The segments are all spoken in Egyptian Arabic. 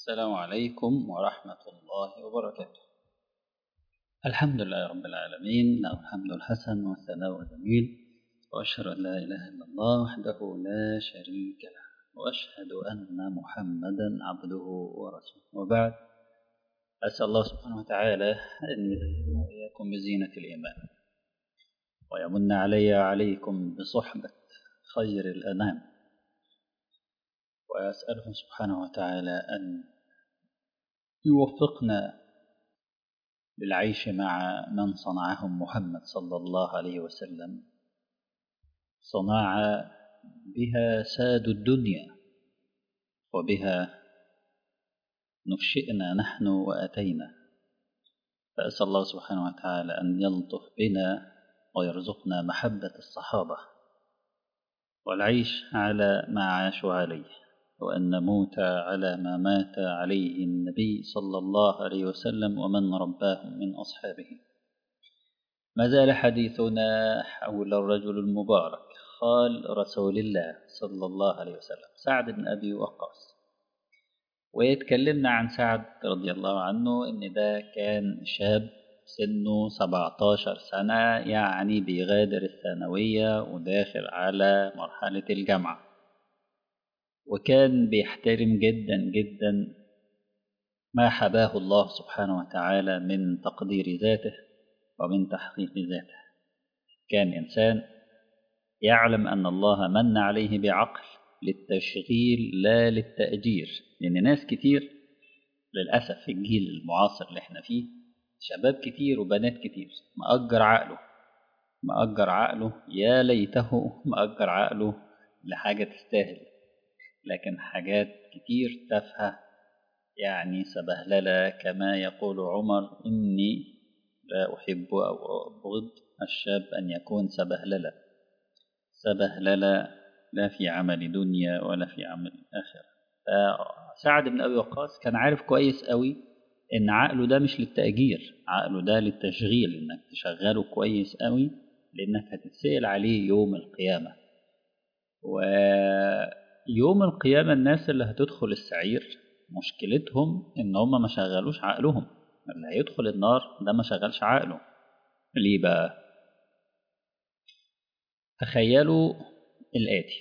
السلام عليكم ورحمة الله وبركاته الحمد لله رب العالمين له الحمد الحسن والثناء الجميل وأشهد أن لا إله إلا الله وحده لا شريك له وأشهد أن محمدا عبده ورسوله وبعد أسأل الله سبحانه وتعالى أن يزيننا وإياكم بزينة الإيمان ويمن علي عليكم بصحبة خير الأنام وأسأله سبحانه وتعالى أن يوفقنا للعيش مع من صنعهم محمد صلى الله عليه وسلم صناعة بها ساد الدنيا وبها نفشئنا نحن وأتينا فأسأل الله سبحانه وتعالى أن يلطف بنا ويرزقنا محبة الصحابة والعيش على ما عاشوا عليه وأن نموت على ما مات عليه النبي صلى الله عليه وسلم ومن رباهم من أصحابه ما زال حديثنا حول الرجل المبارك خال رسول الله صلى الله عليه وسلم سعد بن أبي وقاص ويتكلمنا عن سعد رضي الله عنه إن ده كان شاب سنه 17 سنة يعني بيغادر الثانوية وداخل على مرحلة الجامعة وكان بيحترم جدا جدا ما حباه الله سبحانه وتعالى من تقدير ذاته ومن تحقيق ذاته كان إنسان يعلم أن الله من عليه بعقل للتشغيل لا للتأجير لأن ناس كتير للأسف في الجيل المعاصر اللي احنا فيه شباب كتير وبنات كتير مأجر عقله مأجر عقله يا ليته مأجر عقله لحاجة تستاهل لكن حاجات كتير تافهة يعني سبهللة كما يقول عمر إني لا أحب أو أبغض الشاب أن يكون سبهللة سبهللة لا في عمل دنيا ولا في عمل آخرة سعد بن أبي وقاص كان عارف كويس قوي إن عقله ده مش للتأجير عقله ده للتشغيل إنك تشغله كويس قوي لأنك هتتسأل عليه يوم القيامة ويوم القيامة الناس اللي هتدخل السعير مشكلتهم إن هم ما شغلوش عقلهم اللي هيدخل النار ده ما شغلش عقله ليه بقى تخيلوا الآتي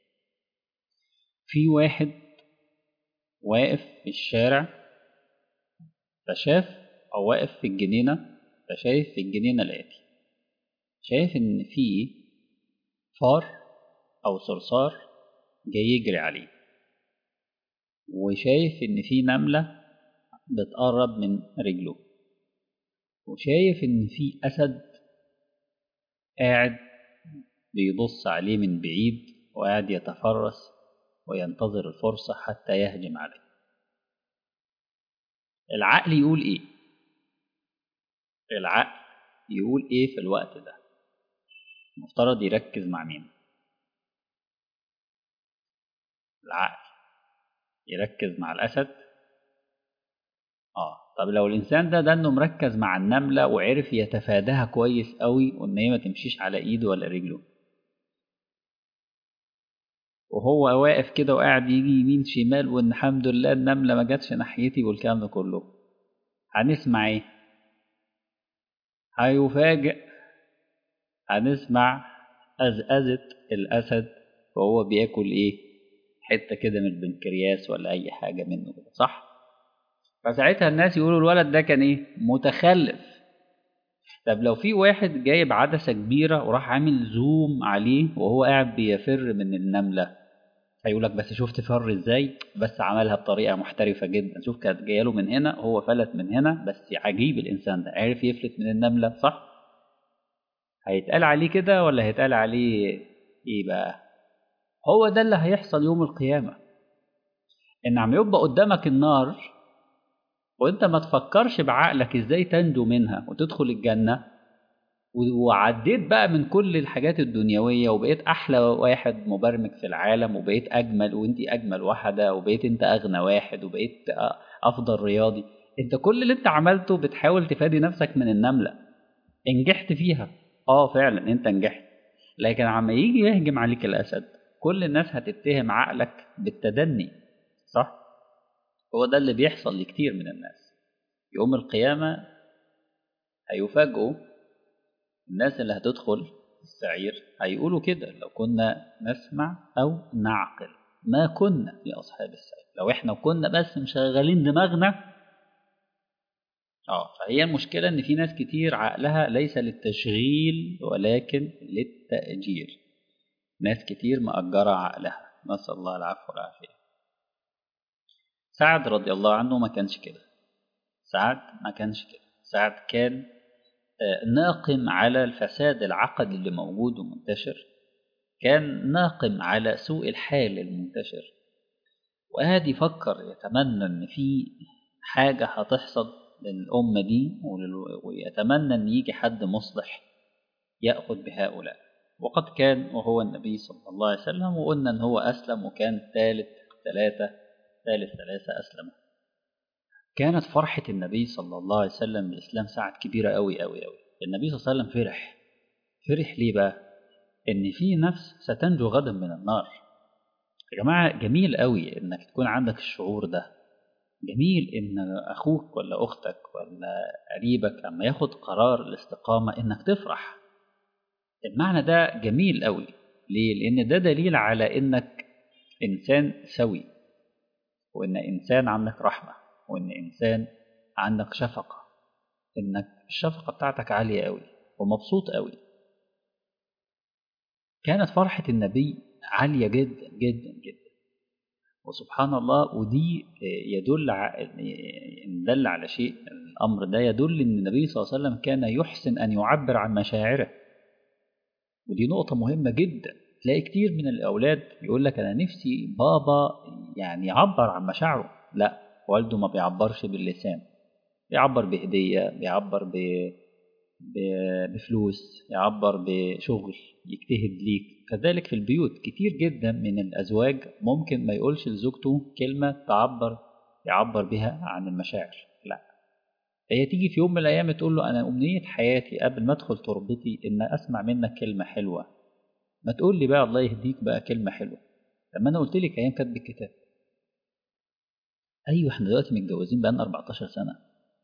في واحد واقف في الشارع فشاف أو واقف في الجنينة فشايف في الجنينة الآتي شايف إن في فار أو صرصار جاي يجري عليه وشايف إن في نملة بتقرب من رجله وشايف إن في أسد قاعد بيبص عليه من بعيد وقاعد يتفرس وينتظر الفرصة حتى يهجم عليه العقل يقول إيه؟ العقل يقول إيه في الوقت ده؟ المفترض يركز مع مين؟ العقل يركز مع الأسد آه طب لو الإنسان ده ده إنه مركز مع النملة وعرف يتفاداها كويس قوي وإن هي ما تمشيش على إيده ولا رجله وهو واقف كده وقاعد يجي يمين شمال وإن الحمد لله النملة ما جاتش ناحيتي والكلام ده كله هنسمع إيه؟ هيفاجئ هنسمع أزأزة الأسد وهو بياكل إيه؟ حتة كده من البنكرياس ولا أي حاجة منه كده صح؟ فساعتها الناس يقولوا الولد ده كان إيه؟ متخلف طب لو في واحد جايب عدسة كبيرة وراح عامل زوم عليه وهو قاعد بيفر من النملة هيقول لك بس شفت فر ازاي بس عملها بطريقة محترفة جدا شوف كانت جايه له من هنا هو فلت من هنا بس عجيب الإنسان ده عارف يفلت من النملة صح؟ هيتقال عليه كده ولا هيتقال عليه ايه بقى؟ هو ده اللي هيحصل يوم القيامة إن عم يبقى قدامك النار وانت ما تفكرش بعقلك ازاي تنجو منها وتدخل الجنة وعديت بقى من كل الحاجات الدنيوية وبقيت أحلى واحد مبرمج في العالم وبقيت أجمل وانت أجمل واحدة وبقيت انت أغنى واحد وبقيت أفضل رياضي انت كل اللي انت عملته بتحاول تفادي نفسك من النملة نجحت فيها اه فعلا انت نجحت لكن عما يجي يهجم عليك الأسد كل الناس هتتهم عقلك بالتدني صح هو ده اللي بيحصل لكتير من الناس يوم القيامة هيفاجئوا الناس اللي هتدخل السعير هيقولوا كده لو كنا نسمع أو نعقل ما كنا في أصحاب السعير لو إحنا كنا بس مشغلين دماغنا اه فهي المشكلة إن في ناس كتير عقلها ليس للتشغيل ولكن للتأجير ناس كتير مأجرة عقلها نسأل الله العفو والعافية سعد رضي الله عنه ما كانش كده سعد ما كانش كده سعد كان ناقم على الفساد العقدي اللي موجود ومنتشر كان ناقم على سوء الحال المنتشر وقعد يفكر يتمنى ان في حاجة هتحصل للأمة دي ويتمنى ان يجي حد مصلح يأخذ بهؤلاء وقد كان وهو النبي صلى الله عليه وسلم وقلنا ان هو أسلم وكان ثالث ثلاثة ثالث ثلاثة أسلموا كانت فرحة النبي صلى الله عليه وسلم بإسلام سعد كبيرة أوي أوي أوي النبي صلى الله عليه وسلم فرح فرح ليه بقى إن في نفس ستنجو غدا من النار يا جماعة جميل أوي إنك تكون عندك الشعور ده جميل إن أخوك ولا أختك ولا قريبك لما ياخد قرار الاستقامة إنك تفرح المعنى ده جميل أوي ليه؟ لأن ده دليل على إنك إنسان سوي وإن إنسان عندك رحمة وإن إنسان عندك شفقة إنك الشفقة بتاعتك عالية أوي ومبسوط أوي كانت فرحة النبي عالية جدا جدا جدا وسبحان الله ودي يدل إن دل على شيء الأمر ده يدل إن النبي صلى الله عليه وسلم كان يحسن أن يعبر عن مشاعره ودي نقطة مهمة جدا تلاقي كتير من الأولاد يقول لك أنا نفسي بابا يعني يعبر عن مشاعره لا والده ما بيعبرش باللسان بيعبر بهدية بيعبر ب... ب... بفلوس يعبر بشغل يجتهد ليك كذلك في البيوت كتير جدا من الأزواج ممكن ما يقولش لزوجته كلمة تعبر يعبر بها عن المشاعر لا هي تيجي في يوم من الأيام تقول له أنا أمنية حياتي قبل ما أدخل تربتي إن أسمع منك كلمة حلوة ما تقول لي بقى الله يهديك بقى كلمة حلوة لما أنا قلت لك أيام كاتب الكتاب أيوة إحنا دلوقتي متجوزين بقالنا 14 سنة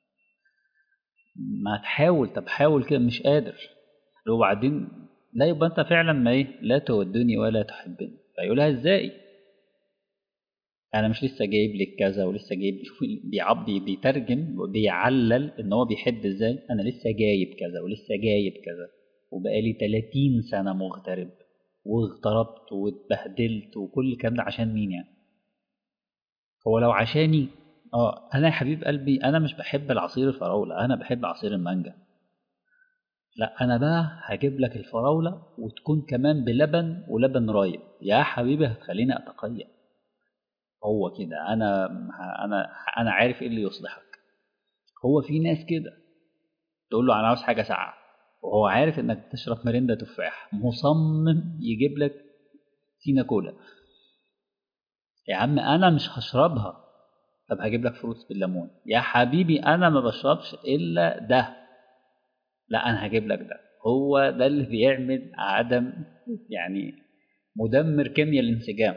ما تحاول طب حاول كده مش قادر وبعدين لا يبقى أنت فعلا ما إيه لا تودني ولا تحبني فيقولها إزاي أنا مش لسه جايب لك كذا ولسه جايب شوف بيعبي بيترجم وبيعلل إن هو بيحب إزاي أنا لسه جايب كذا ولسه جايب كذا وبقالي 30 سنة مغترب واغتربت واتبهدلت وكل الكلام ده عشان مين يعني هو لو عشاني اه انا يا حبيب قلبي انا مش بحب العصير الفراوله انا بحب عصير المانجا لا انا بقى هجيب لك الفراوله وتكون كمان بلبن ولبن رايب يا حبيبي هتخليني اتقيأ هو كده انا انا انا عارف ايه اللي يصلحك هو في ناس كده تقول له انا عاوز حاجه ساقعه وهو عارف انك بتشرب مريندا تفاح مصمم يجيب لك سينا كولا يا عم انا مش هشربها طب هجيب لك فروتس بالليمون يا حبيبي انا ما بشربش الا ده لا انا هجيب لك ده هو ده اللي بيعمل عدم يعني مدمر كيمياء الانسجام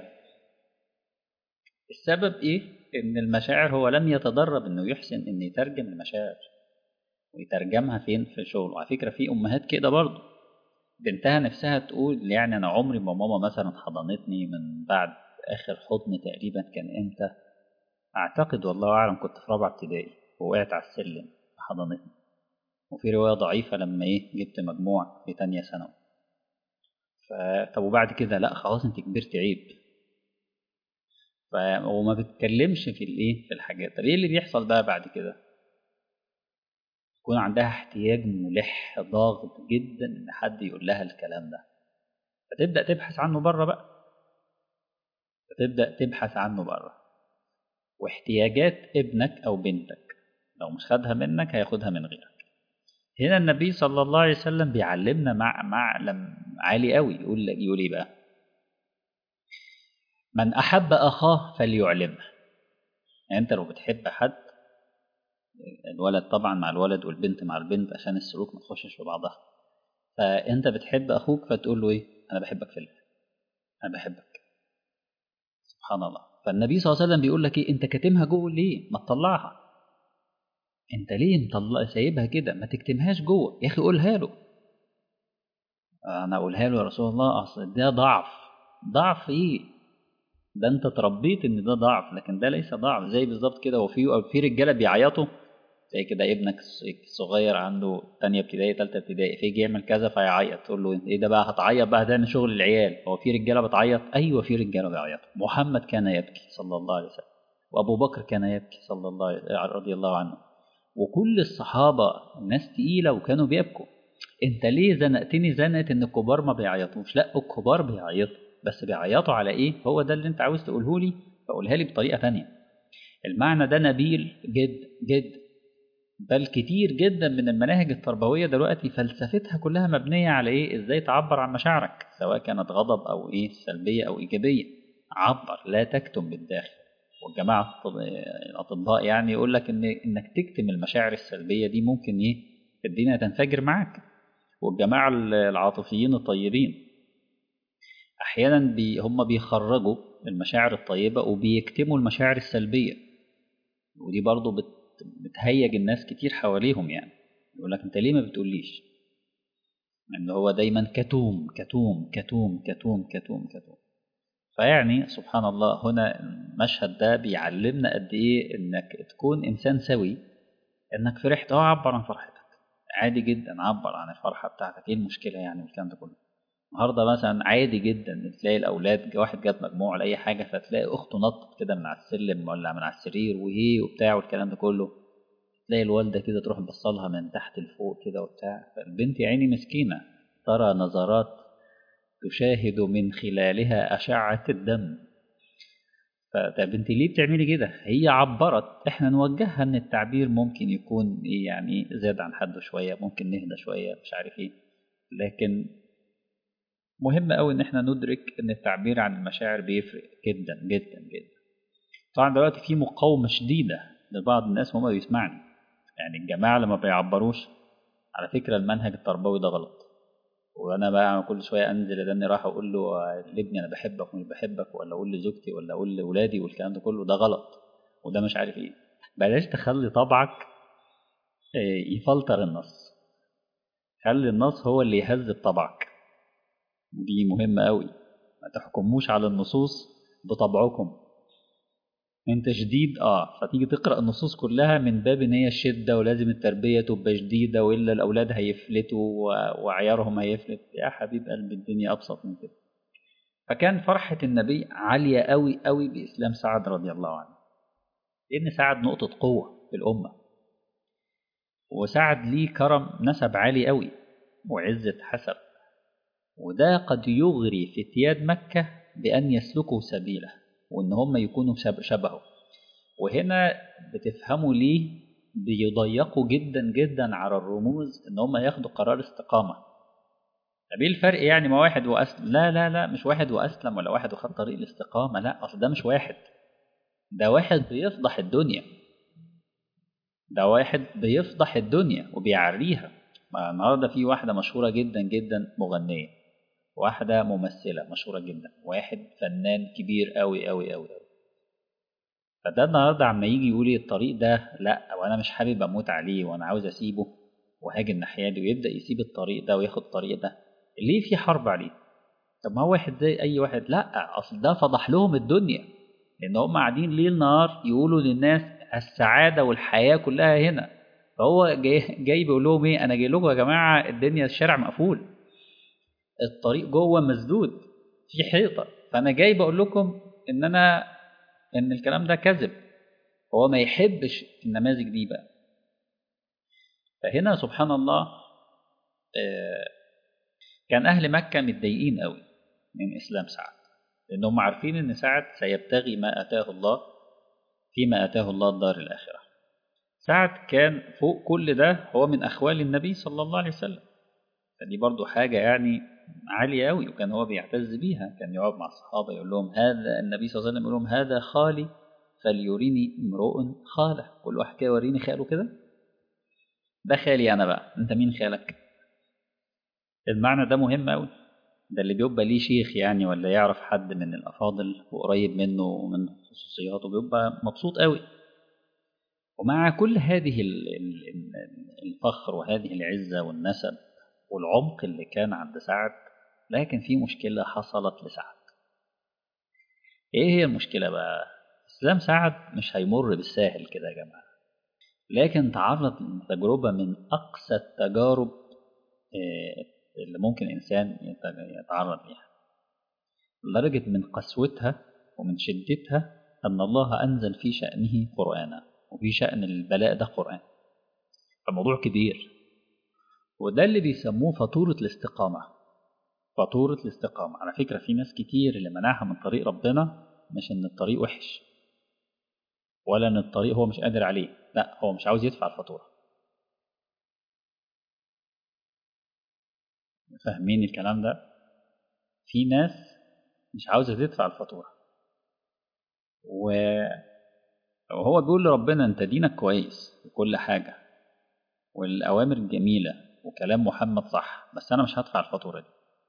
السبب ايه ان المشاعر هو لم يتدرب انه يحسن ان يترجم المشاعر ويترجمها فين في شغله وعلى فكره في امهات كده برضه بنتها نفسها تقول يعني انا عمري ما ماما مثلا حضنتني من بعد اخر حضن تقريبا كان امتى اعتقد والله اعلم كنت في رابعه ابتدائي ووقعت على السلم حضنتني وفي روايه ضعيفه لما ايه جبت مجموع في تانية ثانوي طب وبعد كده لا خلاص انت كبرت عيب ف... وما بتتكلمش في الايه في الحاجات طب ايه اللي بيحصل بقى بعد كده يكون عندها احتياج ملح ضاغط جدا ان حد يقول لها الكلام ده فتبدا تبحث عنه بره بقى فتبدا تبحث عنه بره واحتياجات ابنك او بنتك لو مش خدها منك هياخدها من غيرك هنا النبي صلى الله عليه وسلم بيعلمنا مع معلم عالي قوي يقول لك يقول ايه بقى من احب اخاه فليعلمه يعني انت لو بتحب حد الولد طبعا مع الولد والبنت مع البنت عشان السلوك ما تخشش في بعضها فانت بتحب اخوك فتقول له ايه انا بحبك في الله انا بحبك سبحان الله فالنبي صلى الله عليه وسلم بيقول لك ايه انت كاتمها جوه ليه ما تطلعها انت ليه مطلع سايبها كده ما تكتمهاش جوه يا اخي قولها له انا اقولها له يا رسول الله اصل ده ضعف ضعف ايه ده انت اتربيت ان ده ضعف لكن ده ليس ضعف زي بالظبط كده وفي في رجاله بيعيطوا زي كده ابنك الصغير عنده تانية ابتدائي تالتة ابتدائي فيجي يعمل كذا فيعيط تقول له ايه ده بقى هتعيط بقى ده شغل العيال هو في رجاله بتعيط ايوه في رجاله بيعيطوا محمد كان يبكي صلى الله عليه وسلم وابو بكر كان يبكي صلى الله رضي الله عنه وكل الصحابه ناس تقيله وكانوا بيبكوا انت ليه زنقتني زنقه ان الكبار ما بيعيطوش لا الكبار بيعيطوا بس بيعيطوا على ايه هو ده اللي انت عاوز تقوله لي فقولها لي بطريقه ثانيه المعنى ده نبيل جد جد بل كتير جدا من المناهج التربويه دلوقتي فلسفتها كلها مبنيه على ايه ازاي تعبر عن مشاعرك سواء كانت غضب او ايه سلبيه او ايجابيه عبر لا تكتم بالداخل والجماعه الاطباء يعني يقول لك ان انك تكتم المشاعر السلبيه دي ممكن ايه الدنيا تنفجر معاك والجماعه العاطفيين الطيبين احيانا بي هم بيخرجوا المشاعر الطيبه وبيكتموا المشاعر السلبيه ودي برضو بت بتهيج الناس كتير حواليهم يعني يقول لك انت ليه ما بتقوليش ان هو دايما كتوم كتوم كتوم كتوم كتوم كتوم فيعني سبحان الله هنا المشهد ده بيعلمنا قد ايه انك تكون انسان سوي انك فرحت اه عبر عن فرحتك عادي جدا عبر عن الفرحه بتاعتك ايه المشكله يعني والكلام ده كله النهارده مثلا عادي جدا تلاقي الاولاد واحد جاب مجموع ولا اي حاجه فتلاقي اخته نطت كده من على السلم ولا من على السرير وهي وبتاع والكلام ده كله تلاقي الوالده كده تروح تبصلها من تحت لفوق كده وبتاع فالبنت يا عيني مسكينه ترى نظرات تشاهد من خلالها اشعه الدم فطب انت ليه بتعملي كده هي عبرت احنا نوجهها ان التعبير ممكن يكون يعني زاد عن حده شويه ممكن نهدى شويه مش عارف ايه لكن مهم قوي ان احنا ندرك ان التعبير عن المشاعر بيفرق جدا جدا جدا طبعا دلوقتي في مقاومه شديده لبعض الناس وهم بيسمعني يعني الجماعه اللي ما بيعبروش على فكره المنهج التربوي ده غلط وانا بقى كل شويه انزل اداني راح اقول له لابني انا بحبك ومش بحبك ولا اقول لزوجتي ولا اقول لاولادي والكلام ده كله ده غلط وده مش عارف ايه بلاش تخلي طبعك يفلتر النص خلي النص هو اللي يهذب طبعك دي مهمة قوي ما تحكموش على النصوص بطبعكم انت شديد اه فتيجي تقرا النصوص كلها من باب ان هي الشده ولازم التربيه تبقى شديده والا الاولاد هيفلتوا وعيارهم هيفلت يا حبيب قلب الدنيا ابسط من كده فكان فرحه النبي عاليه قوي قوي باسلام سعد رضي الله عنه لان سعد نقطه قوه في الامه وسعد ليه كرم نسب عالي قوي وعزه حسب وده قد يغري فتيان مكة بأن يسلكوا سبيله وإن هم يكونوا شبهه وهنا بتفهموا ليه بيضيقوا جدا جدا على الرموز إن هم ياخدوا قرار استقامة طب ايه الفرق يعني ما واحد وأسلم لا لا لا مش واحد وأسلم ولا واحد وخد طريق الاستقامة لا أصل ده مش واحد ده واحد بيفضح الدنيا ده واحد بيفضح الدنيا وبيعريها النهارده في واحدة مشهورة جدا جدا مغنية واحدة ممثلة مشهورة جدا واحد فنان كبير قوي قوي قوي قوي فده النهارده عما يجي يقول لي الطريق ده لا وانا مش حابب اموت عليه وانا عاوز اسيبه وهاجي الناحيه دي ويبدا يسيب الطريق ده وياخد الطريق ده ليه في حرب عليه طب ما هو واحد زي اي واحد لا اصل ده فضح لهم الدنيا لان هم قاعدين ليل نهار يقولوا للناس السعاده والحياه كلها هنا فهو جاي جاي بيقول لهم ايه انا جاي لكم يا جماعه الدنيا الشارع مقفول الطريق جوه مسدود في حيطه فانا جاي بقول لكم ان انا ان الكلام ده كذب هو ما يحبش النماذج دي بقى فهنا سبحان الله كان اهل مكه متضايقين قوي من اسلام سعد لانهم عارفين ان سعد سيبتغي ما اتاه الله فيما اتاه الله الدار الاخره سعد كان فوق كل ده هو من اخوال النبي صلى الله عليه وسلم فدي برضو حاجه يعني عاليه قوي وكان هو بيعتز بيها كان يقعد مع الصحابه يقول لهم هذا النبي صلى الله عليه وسلم يقول لهم هذا خالي فليريني امرؤ خاله كل واحد كده وريني خاله كده ده خالي انا بقى انت مين خالك المعنى ده مهم قوي ده اللي بيبقى ليه شيخ يعني ولا يعرف حد من الأفاضل وقريب منه ومن خصوصياته بيبقى مبسوط قوي ومع كل هذه الفخر وهذه العزة والنسب والعمق اللي كان عند سعد لكن في مشكلة حصلت لسعد ايه هي المشكلة بقى اسلام سعد مش هيمر بالساهل كده يا جماعة لكن تعرض لتجربة من أقسى التجارب اللي ممكن إنسان يتعرض ليها لدرجة من قسوتها ومن شدتها أن الله أنزل في شأنه قرآنا وفي شأن البلاء ده قرآن فالموضوع كبير وده اللي بيسموه فاتورة الاستقامة فاتورة الاستقامة على فكرة في ناس كتير اللي منعها من طريق ربنا مش إن الطريق وحش ولا إن الطريق هو مش قادر عليه لا هو مش عاوز يدفع الفاتورة فاهمين الكلام ده في ناس مش عاوزة تدفع الفاتورة و... وهو بيقول لربنا انت دينك كويس وكل حاجة والأوامر جميلة وكلام محمد صح بس أنا مش هدفع الفاتورة دي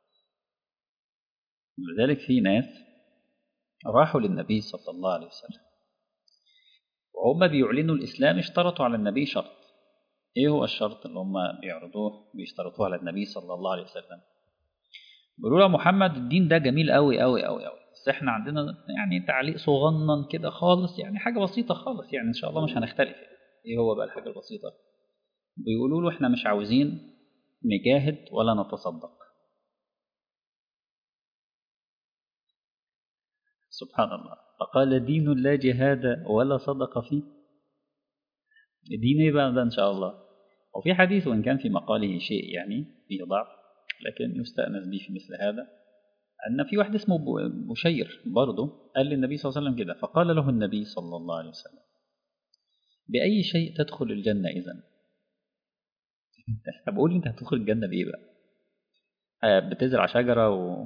لذلك في ناس راحوا للنبي صلى الله عليه وسلم وهم بيعلنوا الإسلام اشترطوا على النبي شرط إيه هو الشرط اللي هم بيعرضوه بيشترطوه على النبي صلى الله عليه وسلم بيقولوا له محمد الدين ده جميل قوي قوي قوي قوي بس احنا عندنا يعني تعليق صغنن كده خالص يعني حاجة بسيطة خالص يعني إن شاء الله مش هنختلف إيه هو بقى الحاجة البسيطة بيقولوا له احنا مش عاوزين نجاهد ولا نتصدق سبحان الله فقال دين لا جهاد ولا صدق فيه دين ايه بقى ده ان شاء الله وفي حديث وان كان في مقاله شيء يعني فيه ضعف لكن يستأنس به في مثل هذا أن في واحد اسمه بشير برضه قال للنبي صلى الله عليه وسلم كده فقال له النبي صلى الله عليه وسلم بأي شيء تدخل الجنة إذا طب قول انت هتدخل الجنة بإيه بقى بتزرع شجرة و...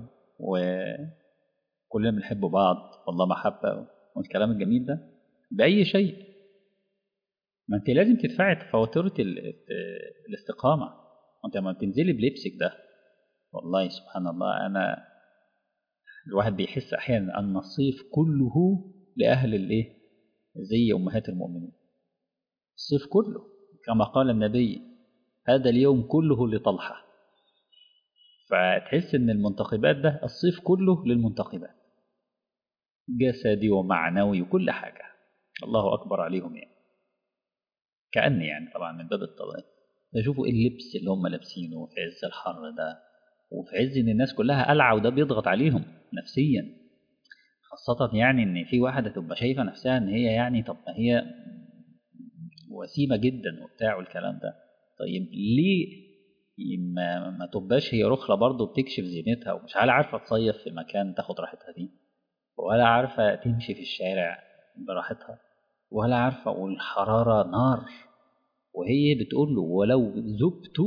وكلنا بنحب بعض والله محبة والكلام الجميل ده بأي شيء ما انت لازم تدفعي فواتيرة الاستقامة وانت لما تنزلي بلبسك ده والله سبحان الله أنا الواحد بيحس أحيانا أن الصيف كله لأهل الإيه زي أمهات المؤمنين الصيف كله كما قال النبي هذا اليوم كله لطلحة فتحس ان المنتقبات ده الصيف كله للمنتقبات جسدي ومعنوي وكل حاجة الله أكبر عليهم يعني كأني يعني طبعا من باب الطبيعي تشوفوا ايه اللبس اللي هم لابسينه في عز الحر ده وفي عز ان الناس كلها قلعة وده بيضغط عليهم نفسيا خاصة يعني ان في واحدة تبقى شايفة نفسها ان هي يعني طب ما هي وسيمة جدا وبتاع والكلام ده طيب ليه ما, ما تبقاش هي رخرة برضه بتكشف زينتها ومش ولا عارفة تصيف في مكان تاخد راحتها دي ولا عارفة تمشي في الشارع براحتها ولا عارفة والحرارة نار وهي بتقول له ولو ذبت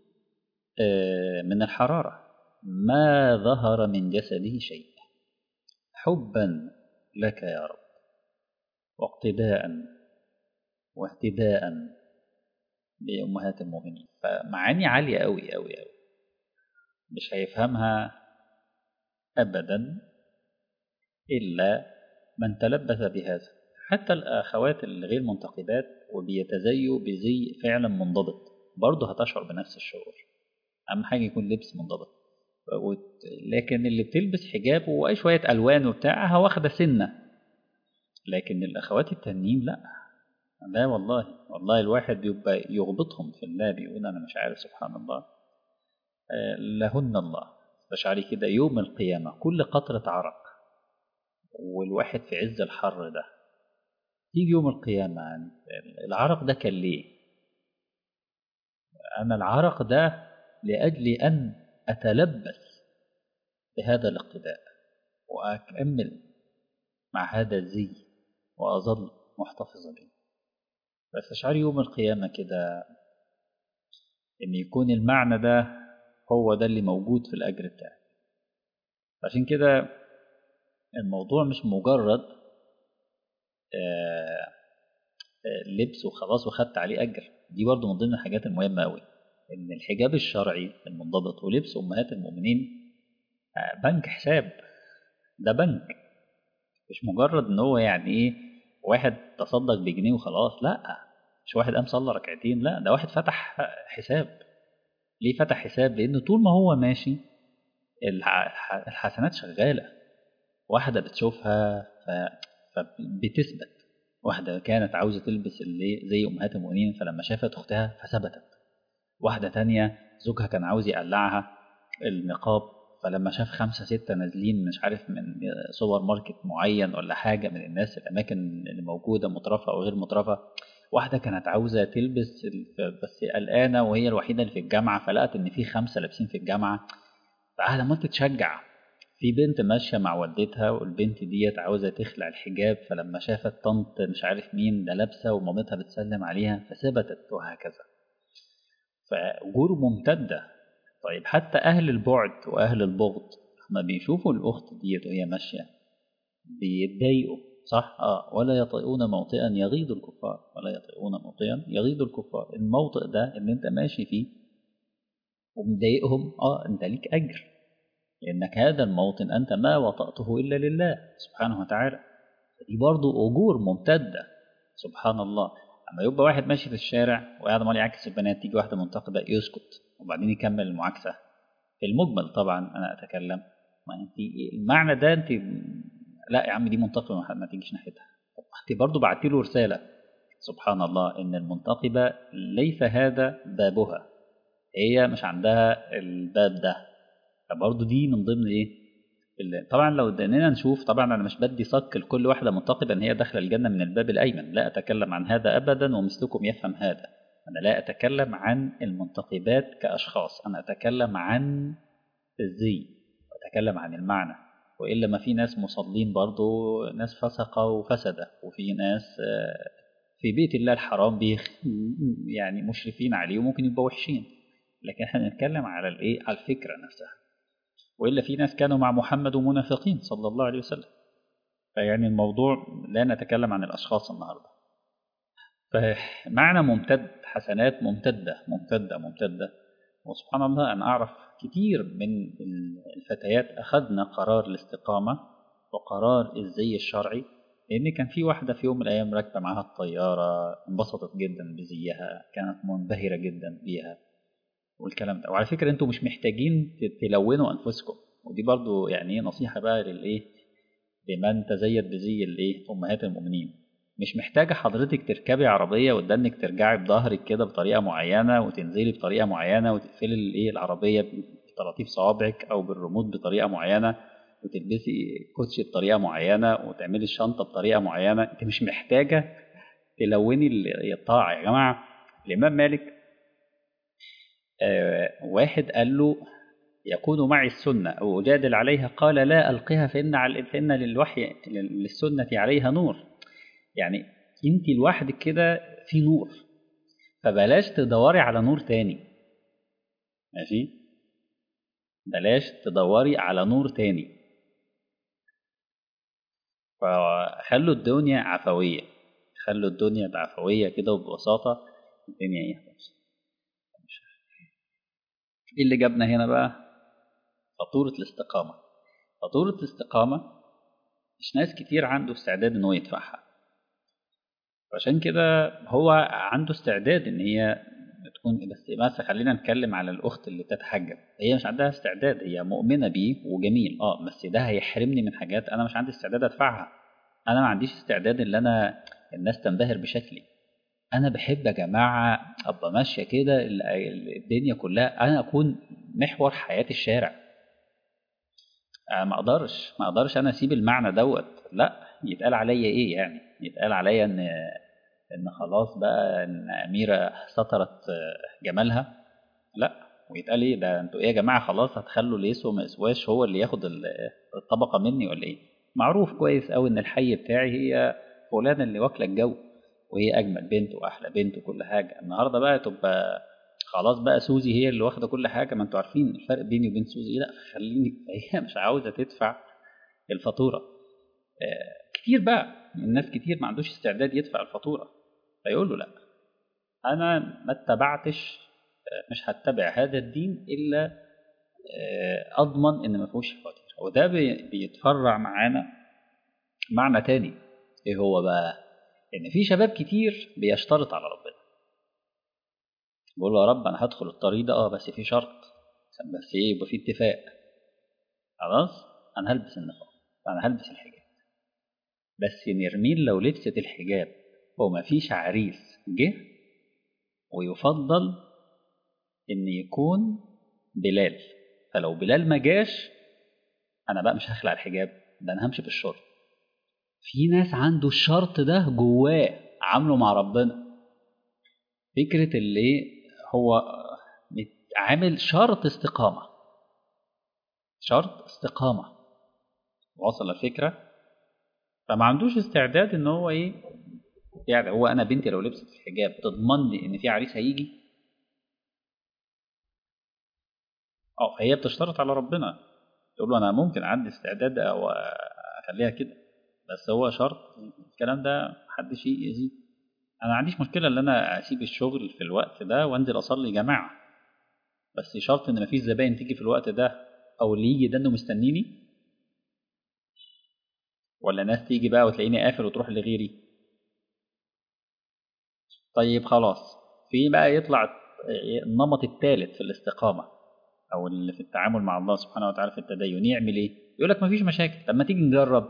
من الحرارة ما ظهر من جسده شيء حبا لك يا رب واقتداء واهتداء بأمهات المؤمنين فمعاني عالية أوي أوي أوي مش هيفهمها أبدا إلا من تلبس بهذا حتى الأخوات الغير منتقبات وبيتزيوا بزي فعلا منضبط برضه هتشعر بنفس الشعور أهم حاجة يكون لبس منضبط لكن اللي بتلبس حجاب وأي شوية ألوان وبتاعها واخدة سنة لكن الأخوات التانيين لأ لا والله والله الواحد بيبقى يغبطهم في الله بيقول أنا مش عارف سبحان الله لهن الله تشعري كده يوم القيامة كل قطرة عرق والواحد في عز الحر ده تيجي يوم القيامة العرق ده كان ليه أنا العرق ده لأجل أن أتلبس بهذا الاقتداء وأكمل مع هذا الزي وأظل محتفظا به فتشعري يوم القيامة كده إن يكون المعنى ده هو ده اللي موجود في الأجر بتاعك عشان كده الموضوع مش مجرد آآ آآ لبس وخلاص وخدت عليه أجر دي برضو من ضمن الحاجات المهمة أوي إن الحجاب الشرعي المنضبط ولبس أمهات المؤمنين بنك حساب ده بنك مش مجرد ان هو يعني ايه واحد تصدق بجنيه وخلاص لا مش واحد قام صلى ركعتين لا ده واحد فتح حساب ليه فتح حساب لان طول ما هو ماشي الحسنات شغاله واحده بتشوفها ف... فبتثبت واحده كانت عاوزه تلبس اللي زي امهات المؤمنين فلما شافت اختها فثبتت واحده تانية زوجها كان عاوز يقلعها النقاب فلما شاف خمسة ستة نازلين مش عارف من سوبر ماركت معين ولا حاجة من الناس الأماكن اللي موجودة مترفة أو غير مترفة واحدة كانت عاوزة تلبس بس قلقانة وهي الوحيدة اللي في الجامعة فلقت إن في خمسة لابسين في الجامعة فقاعدة ما تتشجع في بنت ماشية مع والدتها والبنت ديت عاوزة تخلع الحجاب فلما شافت طنط مش عارف مين ده لابسة ومامتها بتسلم عليها فثبتت وهكذا فأجور ممتدة طيب حتى أهل البعد وأهل البغض لما بيشوفوا الأخت ديت وهي ماشية بيتضايقوا صح؟ آه ولا يطئون موطئا يغيظ الكفار ولا يطئون موطئا يغيظ الكفار الموطئ ده اللي أنت ماشي فيه ومضايقهم آه أنت ليك أجر لأنك هذا الموطن أنت ما وطأته إلا لله سبحانه وتعالى دي برضو أجور ممتدة سبحان الله اما يبقى واحد ماشي في الشارع وقاعد عمال يعكس البنات تيجي واحده منتقده يسكت وبعدين يكمل المعاكسه في المجمل طبعا انا اتكلم ما انت المعنى ده انت لا يا عم دي منتقبه ما تجيش ناحيتها طب انت برضه بعتي له رساله سبحان الله ان المنتقبه ليس هذا بابها هي مش عندها الباب ده فبرضه دي من ضمن ايه طبعا لو ادينا نشوف طبعا انا مش بدي صك لكل واحده منتقبه ان هي داخله الجنه من الباب الايمن لا اتكلم عن هذا ابدا ومثلكم يفهم هذا انا لا اتكلم عن المنتقبات كاشخاص انا اتكلم عن الزي اتكلم عن المعنى والا ما في ناس مصلين برضو ناس فسقه وفسده وفي ناس في بيت الله الحرام بيخ يعني مشرفين عليه وممكن يبقوا وحشين لكن احنا بنتكلم على الايه على الفكره نفسها والا في ناس كانوا مع محمد ومنافقين صلى الله عليه وسلم فيعني الموضوع لا نتكلم عن الاشخاص النهارده فمعنى ممتد حسنات ممتده ممتده ممتده وسبحان الله انا اعرف كتير من الفتيات اخذنا قرار الاستقامه وقرار الزي الشرعي لان كان في واحده في يوم من الايام راكبه معاها الطياره انبسطت جدا بزيها كانت منبهره جدا بيها والكلام ده وعلى فكره انتوا مش محتاجين تلونوا انفسكم ودي برضو يعني نصيحه بقى للايه لمن تزيد بزي الايه امهات المؤمنين مش محتاجه حضرتك تركبي عربيه وتدنك ترجعي بظهرك كده بطريقه معينه وتنزلي بطريقه معينه وتقفلي الايه العربيه بطراطيف صوابعك او بالريموت بطريقه معينه وتلبسي كوتشي بطريقه معينه وتعملي الشنطه بطريقه معينه انت مش محتاجه تلوني الطاعه يا جماعه الامام مالك آه واحد قال له يكون معي السنة أو أجادل عليها قال لا ألقها فإن, على فإن للوحي للسنة عليها نور يعني أنت لوحدك كده في نور فبلاش تدوري على نور تاني ماشي بلاش تدوري على نور تاني فخلوا الدنيا عفوية خلوا الدنيا بعفوية كده وببساطة الدنيا ايه ايه اللي جابنا هنا بقى فاتورة الاستقامة فاتورة الاستقامة مش ناس كتير عنده استعداد ان هو يدفعها عشان كده هو عنده استعداد ان هي تكون بس بس خلينا نتكلم على الاخت اللي بتتحجب هي مش عندها استعداد هي مؤمنه بيه وجميل اه بس ده هيحرمني من حاجات انا مش عندي استعداد ادفعها انا ما عنديش استعداد ان انا الناس تنبهر بشكلي انا بحب يا جماعه ابقى ماشيه كده الدنيا كلها انا اكون محور حياه الشارع ما اقدرش ما اقدرش انا اسيب المعنى دوت لا يتقال عليا ايه يعني يتقال عليا ان ان خلاص بقى ان اميره سترت جمالها لا ويتقال ايه ده انتوا ايه يا جماعه خلاص هتخلوا اللي يسوى ما يسواش هو اللي ياخد الطبقه مني ولا ايه معروف كويس قوي ان الحي بتاعي هي فلانه اللي واكله الجو وهي اجمل بنت واحلى بنت وكل حاجه النهارده بقى تبقى خلاص بقى سوزي هي اللي واخده كل حاجه ما انتوا عارفين الفرق بيني وبين سوزي لا خليني هي مش عاوزه تدفع الفاتوره كتير بقى الناس كتير ما عندوش استعداد يدفع الفاتوره فيقول له لا انا ما اتبعتش مش هتبع هذا الدين الا اضمن ان ما فيهوش خطر وده بيتفرع معانا معنى تاني ايه هو بقى ان في شباب كتير بيشترط على ربنا بيقول له يا رب انا هدخل الطريق ده اه بس في شرط بس ايه يبقى في اتفاق خلاص انا هلبس النقاب انا هلبس الحجاب بس نرمين لو لبست الحجاب وما فيش عريس جه ويفضل ان يكون بلال فلو بلال ما جاش انا بقى مش هخلع الحجاب ده انا همشي بالشرط في ناس عنده الشرط ده جواه عامله مع ربنا فكرة اللي هو عامل شرط استقامة شرط استقامة وصل الفكرة فما عندوش استعداد ان هو ايه يعني هو انا بنتي لو لبست الحجاب تضمن لي ان في عريس هيجي اه فهي بتشترط على ربنا تقول له انا ممكن عندي استعداد او اخليها كده بس هو شرط الكلام ده محدش يزيد انا ما عنديش مشكله ان انا اسيب الشغل في الوقت ده وانزل اصلي جماعه بس شرط ان مفيش زباين تيجي في الوقت ده او اللي يجي ده انه مستنيني ولا ناس تيجي بقى وتلاقيني قافل وتروح لغيري طيب خلاص في بقى يطلع النمط الثالث في الاستقامه او اللي في التعامل مع الله سبحانه وتعالى في التدين يعمل ايه يقول لك مفيش مشاكل طب ما تيجي نجرب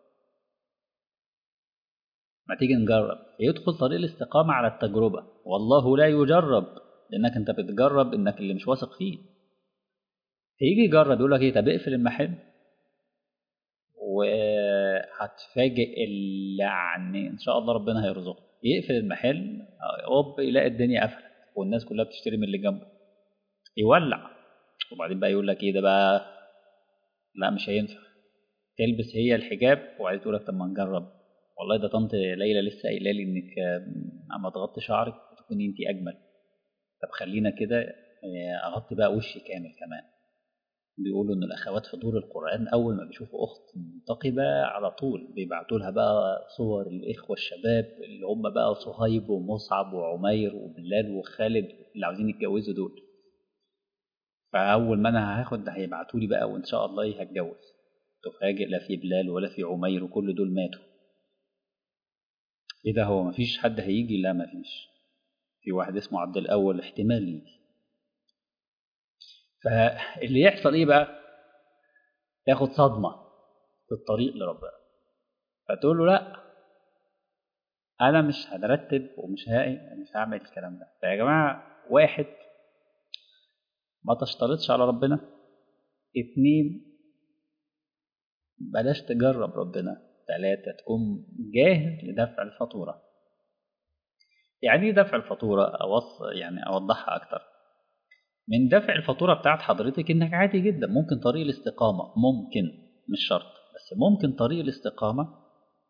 ما تيجي نجرب يدخل طريق الاستقامة على التجربة والله لا يجرب لأنك أنت بتجرب إنك اللي مش واثق فيه يجي يجرب يقول لك إيه طب اقفل المحل وهتفاجئ اللي يعني إن شاء الله ربنا هيرزقك يقفل المحل هوب يلاقي الدنيا قفلت والناس كلها بتشتري من اللي جنبه يولع وبعدين بقى يقول لك إيه ده بقى لا مش هينفع تلبس هي الحجاب وبعدين تقول لك طب ما نجرب والله ده طنط ليلى لسه قايله لي انك اما تغطي شعرك تكوني انت اجمل طب خلينا كده اغطي بقى وشي كامل كمان بيقولوا ان الاخوات في دور القران اول ما بيشوفوا اخت منتقبه على طول بيبعتوا لها بقى صور الاخوه الشباب اللي هم بقى صهيب ومصعب وعمير وبلال وخالد اللي عاوزين يتجوزوا دول فاول ما انا هاخد هيبعتوا لي بقى وان شاء الله هتجوز تفاجئ لا في بلال ولا في عمير وكل دول ماتوا ايه ده هو مفيش حد هيجي لا مفيش في واحد اسمه عبد الاول احتمال يجي فاللي يحصل ايه بقى تاخد صدمه في الطريق لربنا فتقول له لا انا مش هنرتب ومش هاقي مش هعمل الكلام ده فيا جماعه واحد ما تشترطش على ربنا اتنين بلاش تجرب ربنا ثلاثة تكون جاهز لدفع الفاتورة يعني ايه دفع الفاتورة أوص يعني أوضحها أكتر من دفع الفاتورة بتاعت حضرتك إنك عادي جدا ممكن طريق الاستقامة ممكن مش شرط بس ممكن طريق الاستقامة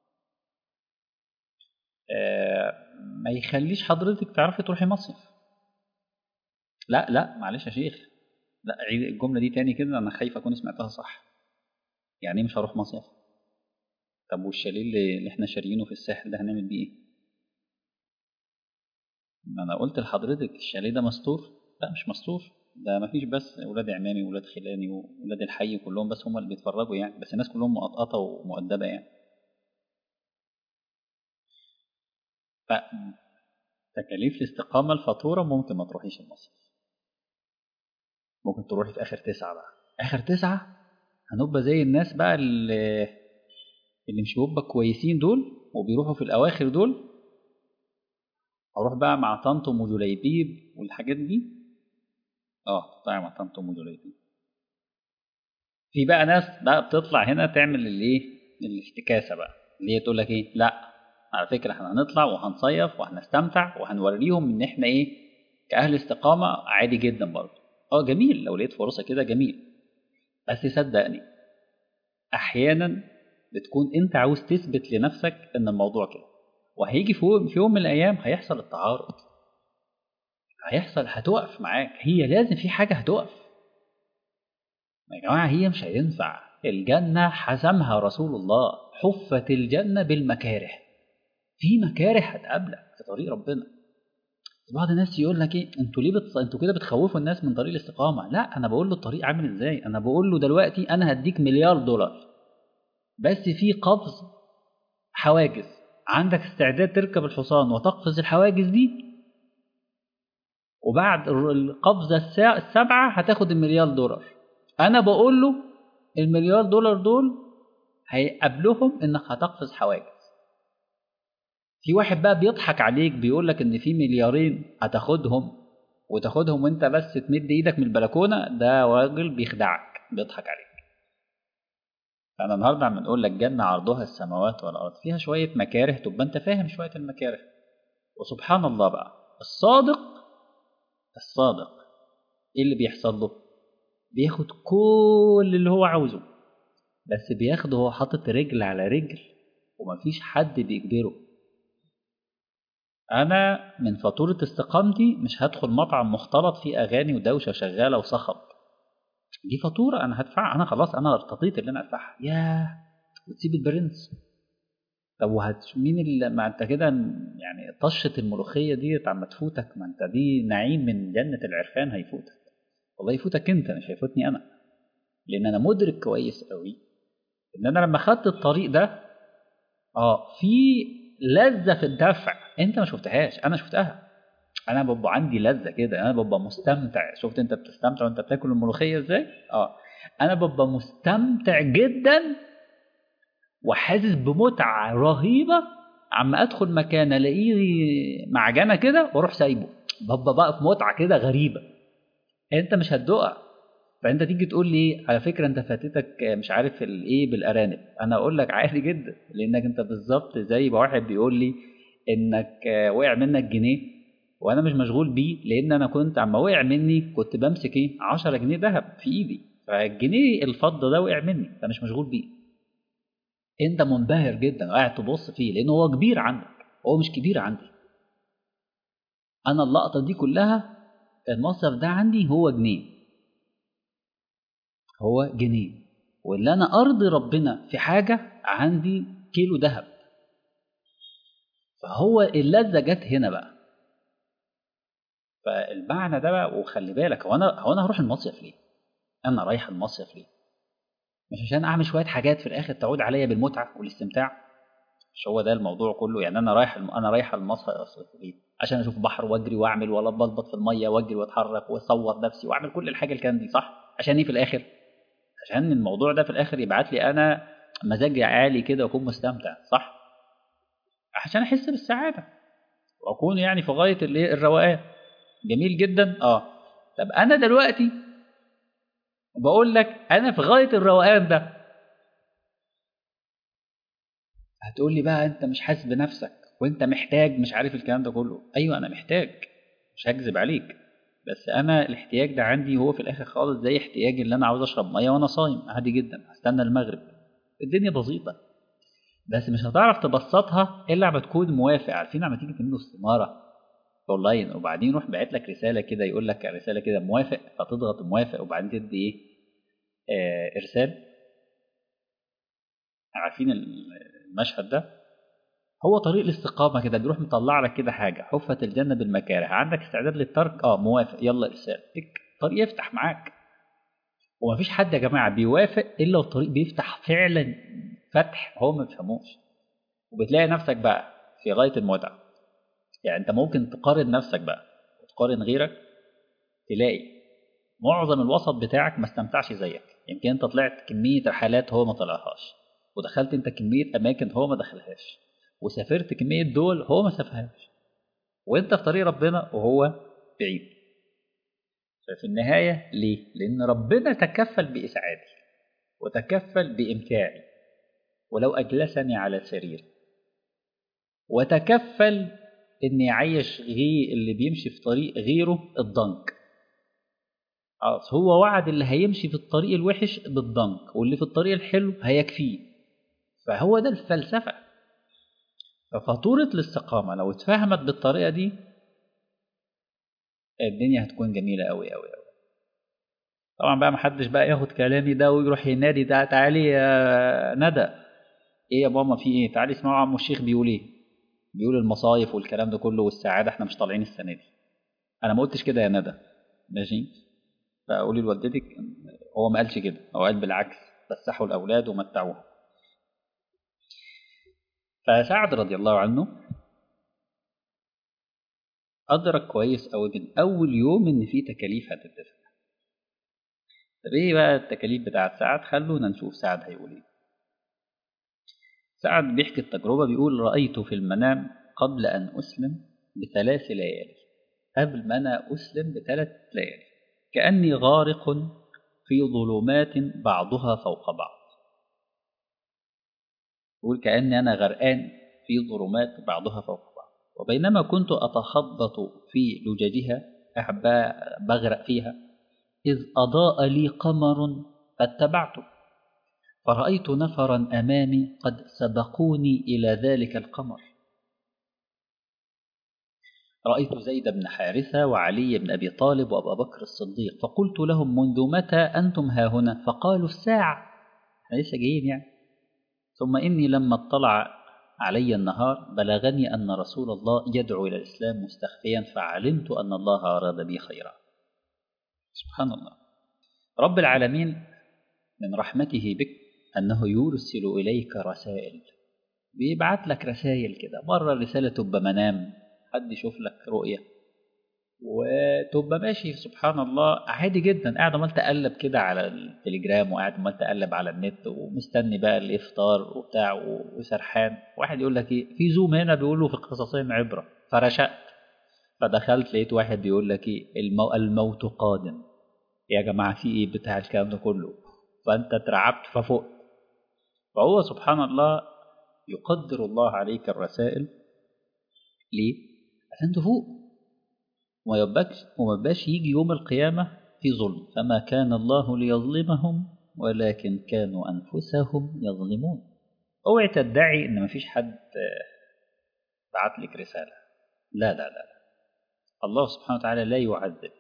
آه ما يخليش حضرتك تعرفي تروحي مصيف لا لا معلش يا شيخ لا عيد الجملة دي تاني كده أنا خايف أكون سمعتها صح يعني ايه مش هروح مصيف طب والشاليه اللي, اللي احنا شاريينه في الساحل ده هنعمل بيه ايه ما انا قلت لحضرتك الشاليه ده مستور لا مش مستور ده مفيش بس ولاد عمامي ولاد خلاني وولاد الحي كلهم بس هم اللي بيتفرجوا يعني بس الناس كلهم مقطقطه ومؤدبه يعني ف تكاليف الاستقامة الفاتورة ممكن ما تروحيش المصيف ممكن تروحي في آخر تسعة بقى آخر تسعة هنبقى زي الناس بقى اللي اللي مش بيبقى كويسين دول وبيروحوا في الأواخر دول أروح بقى مع طنط أم جليبيب والحاجات دي اه تطلعي مع طنط أم جليبيب في بقى ناس بقى بتطلع هنا تعمل الايه الافتكاسة بقى اللي هي تقول لك ايه لا على فكرة احنا هنطلع وهنصيف وهنستمتع وهنوريهم ان احنا ايه كأهل استقامة عادي جدا برضه اه جميل لو لقيت فرصة كده جميل بس صدقني احيانا بتكون انت عاوز تثبت لنفسك ان الموضوع كده وهيجي في يوم من الايام هيحصل التعارض هيحصل هتقف معاك هي لازم في حاجة هتقف يا جماعة هي مش هينفع الجنة حسمها رسول الله حفت الجنة بالمكاره في مكاره هتقابلك في طريق ربنا بعض الناس يقول لك ايه انتوا ليه بتص... انتوا كده بتخوفوا الناس من طريق الاستقامه لا انا بقول له الطريق عامل ازاي انا بقول له دلوقتي انا هديك مليار دولار بس في قفز حواجز عندك استعداد تركب الحصان وتقفز الحواجز دي وبعد القفزه السا... السبعه هتاخد المليار دولار انا بقول له المليار دولار دول هيقابلهم انك هتقفز حواجز في واحد بقى بيضحك عليك بيقول لك ان في مليارين هتاخدهم وتاخدهم وانت بس تمد ايدك من البلكونه ده راجل بيخدعك بيضحك عليك انا النهارده عم نقول لك جنه عرضها السماوات والارض فيها شويه مكاره تبقى انت فاهم شويه المكاره وسبحان الله بقى الصادق الصادق ايه اللي بيحصل له بياخد كل اللي هو عاوزه بس بياخده هو حاطط رجل على رجل ومفيش حد بيجبره انا من فاتوره استقامتي مش هدخل مطعم مختلط فيه اغاني ودوشه شغاله وصخب دي فاتوره انا هدفعها انا خلاص انا ارتضيت اللي انا ادفعها ياه وتسيب البرنس طب وهت مين اللي ما انت كده يعني طشه الملوخيه دي عم تفوتك ما انت دي نعيم من جنه العرفان هيفوتك والله يفوتك انت مش هيفوتني انا لان انا مدرك كويس قوي ان انا لما خدت الطريق ده اه في لذه في الدفع انت ما شفتهاش انا شفتها انا ببقى عندي لذه كده انا ببقى مستمتع شفت انت بتستمتع وانت بتاكل الملوخيه ازاي اه انا ببقى مستمتع جدا وحاسس بمتعه رهيبه عما ادخل مكان الاقيه معجنه كده واروح سايبه ببقى بقى في متعه كده غريبه انت مش هتدوقها فانت تيجي تقول لي على فكره انت فاتتك مش عارف الايه بالارانب انا اقول لك عادي جدا لانك انت بالظبط زي ما واحد بيقول لي انك وقع منك جنيه وانا مش مشغول بيه لان انا كنت عما وقع مني كنت بمسك ايه 10 جنيه ذهب في ايدي فالجنيه الفضه ده وقع مني فمش مشغول بيه انت منبهر جدا قاعد تبص فيه لان هو كبير عندك هو مش كبير عندي انا اللقطه دي كلها المصرف ده عندي هو جنيه هو جنيه واللي انا ارضي ربنا في حاجه عندي كيلو ذهب فهو اللذه جت هنا بقى فالمعنى ده بقى وخلي بالك هو انا هو انا هروح المصيف ليه؟ انا رايح المصيف ليه؟ مش عشان اعمل شويه حاجات في الاخر تعود عليا بالمتعه والاستمتاع مش هو ده الموضوع كله يعني انا رايح انا رايح المصيف ليه؟ عشان اشوف بحر واجري واعمل ولا بلبط في الميه واجري واتحرك واصور نفسي واعمل كل الحاجه اللي كانت دي صح؟ عشان ايه في الاخر؟ عشان الموضوع ده في الاخر يبعت لي انا مزاجي عالي كده واكون مستمتع صح؟ عشان احس بالسعاده واكون يعني في غايه الايه الروقان جميل جدا اه طب انا دلوقتي بقول لك انا في غايه الروقان ده هتقول لي بقى انت مش حاسس بنفسك وانت محتاج مش عارف الكلام ده كله ايوه انا محتاج مش هكذب عليك بس انا الاحتياج ده عندي هو في الاخر خالص زي احتياجي اللي انا عاوز اشرب ميه وانا صايم عادي جدا هستنى المغرب الدنيا بسيطه بس مش هتعرف تبسطها الا لما تكون موافق عارفين لما تيجي تملوا استماره اونلاين وبعدين يروح باعت لك رساله كده يقول لك رساله كده موافق فتضغط موافق وبعدين تدي ايه آه ارسال عارفين المشهد ده هو طريق الاستقامه كده بيروح مطلع لك كده حاجه حفت الجنه بالمكاره عندك استعداد للترك اه موافق يلا ارسال تك الطريق يفتح معاك ومفيش حد يا جماعه بيوافق الا والطريق بيفتح فعلا فتح هو ما بيفهموش وبتلاقي نفسك بقى في غايه المتعه يعني انت ممكن تقارن نفسك بقى وتقارن غيرك تلاقي معظم الوسط بتاعك ما استمتعش زيك يمكن انت طلعت كميه رحلات هو ما طلعهاش ودخلت انت كميه اماكن هو ما دخلهاش وسافرت كميه دول هو ما سافرهاش وانت في طريق ربنا وهو بعيد ففي النهايه ليه لان ربنا تكفل باسعادي وتكفل بامتاعي ولو اجلسني على سرير وتكفل ان يعيش غي اللي بيمشي في طريق غيره الضنك خلاص هو وعد اللي هيمشي في الطريق الوحش بالضنك واللي في الطريق الحلو هيكفيه فهو ده الفلسفة ففاتورة الاستقامة لو اتفهمت بالطريقة دي الدنيا هتكون جميلة أوي أوي أوي طبعا بقى محدش بقى ياخد كلامي ده ويروح ينادي ده تعالي يا ندى ايه يا ماما في ايه تعالي اسمعوا عم الشيخ بيقول ايه بيقول المصايف والكلام ده كله والسعادة احنا مش طالعين السنة دي انا ما قلتش كده يا ندى ماشي فقولي لوالدتك هو ما قالش كده هو قال بالعكس فسحوا الاولاد ومتعوهم فسعد رضي الله عنه أدرك كويس أوي من أول يوم إن في تكاليف هتدفع. طب إيه بقى التكاليف بتاعت سعد؟ خلونا نشوف سعد هيقول إيه. سعد بيحكي التجربة بيقول رأيت في المنام قبل أن أسلم بثلاث ليالي. قبل ما أنا أسلم بثلاث ليالي. كأني غارق في ظلمات بعضها فوق بعض. يقول كأني أنا غرقان في ظلمات بعضها فوق بعض. وبينما كنت أتخبط في لججها بغرق فيها إذ أضاء لي قمر فاتبعته فرأيت نفرا أمامي قد سبقوني إلى ذلك القمر رأيت زيد بن حارثة وعلي بن أبي طالب وأبا بكر الصديق فقلت لهم منذ متى أنتم ها هنا فقالوا الساعة احنا لسه جايين يعني ثم إني لما اطلع علي النهار بلغني أن رسول الله يدعو إلى الإسلام مستخفيا فعلمت أن الله أراد بي خيرا سبحان الله رب العالمين من رحمته بك أنه يرسل إليك رسائل بيبعت لك رسائل كده مرة رسالة تبقى منام حد يشوف لك رؤية وتبقى ماشي سبحان الله عادي جدا قاعد عمال تقلب كده على التليجرام وقاعد عمال تقلب على النت ومستني بقى الافطار وبتاع وسرحان واحد يقول لك ايه في زوم هنا بيقول له في قصصين عبره فرشقت فدخلت لقيت واحد بيقول لك ايه المو... الموت قادم يا جماعه في ايه بتاع الكلام ده كله فانت اترعبت ففقت فهو سبحان الله يقدر الله عليك الرسائل ليه؟ عشان تفوق وما يبقاش وما يبقاش يجي يوم القيامة في ظلم فما كان الله ليظلمهم ولكن كانوا أنفسهم يظلمون اوعي تدعي إن مفيش حد بعت لك رسالة لا لا لا, لا. الله سبحانه وتعالى لا يعذب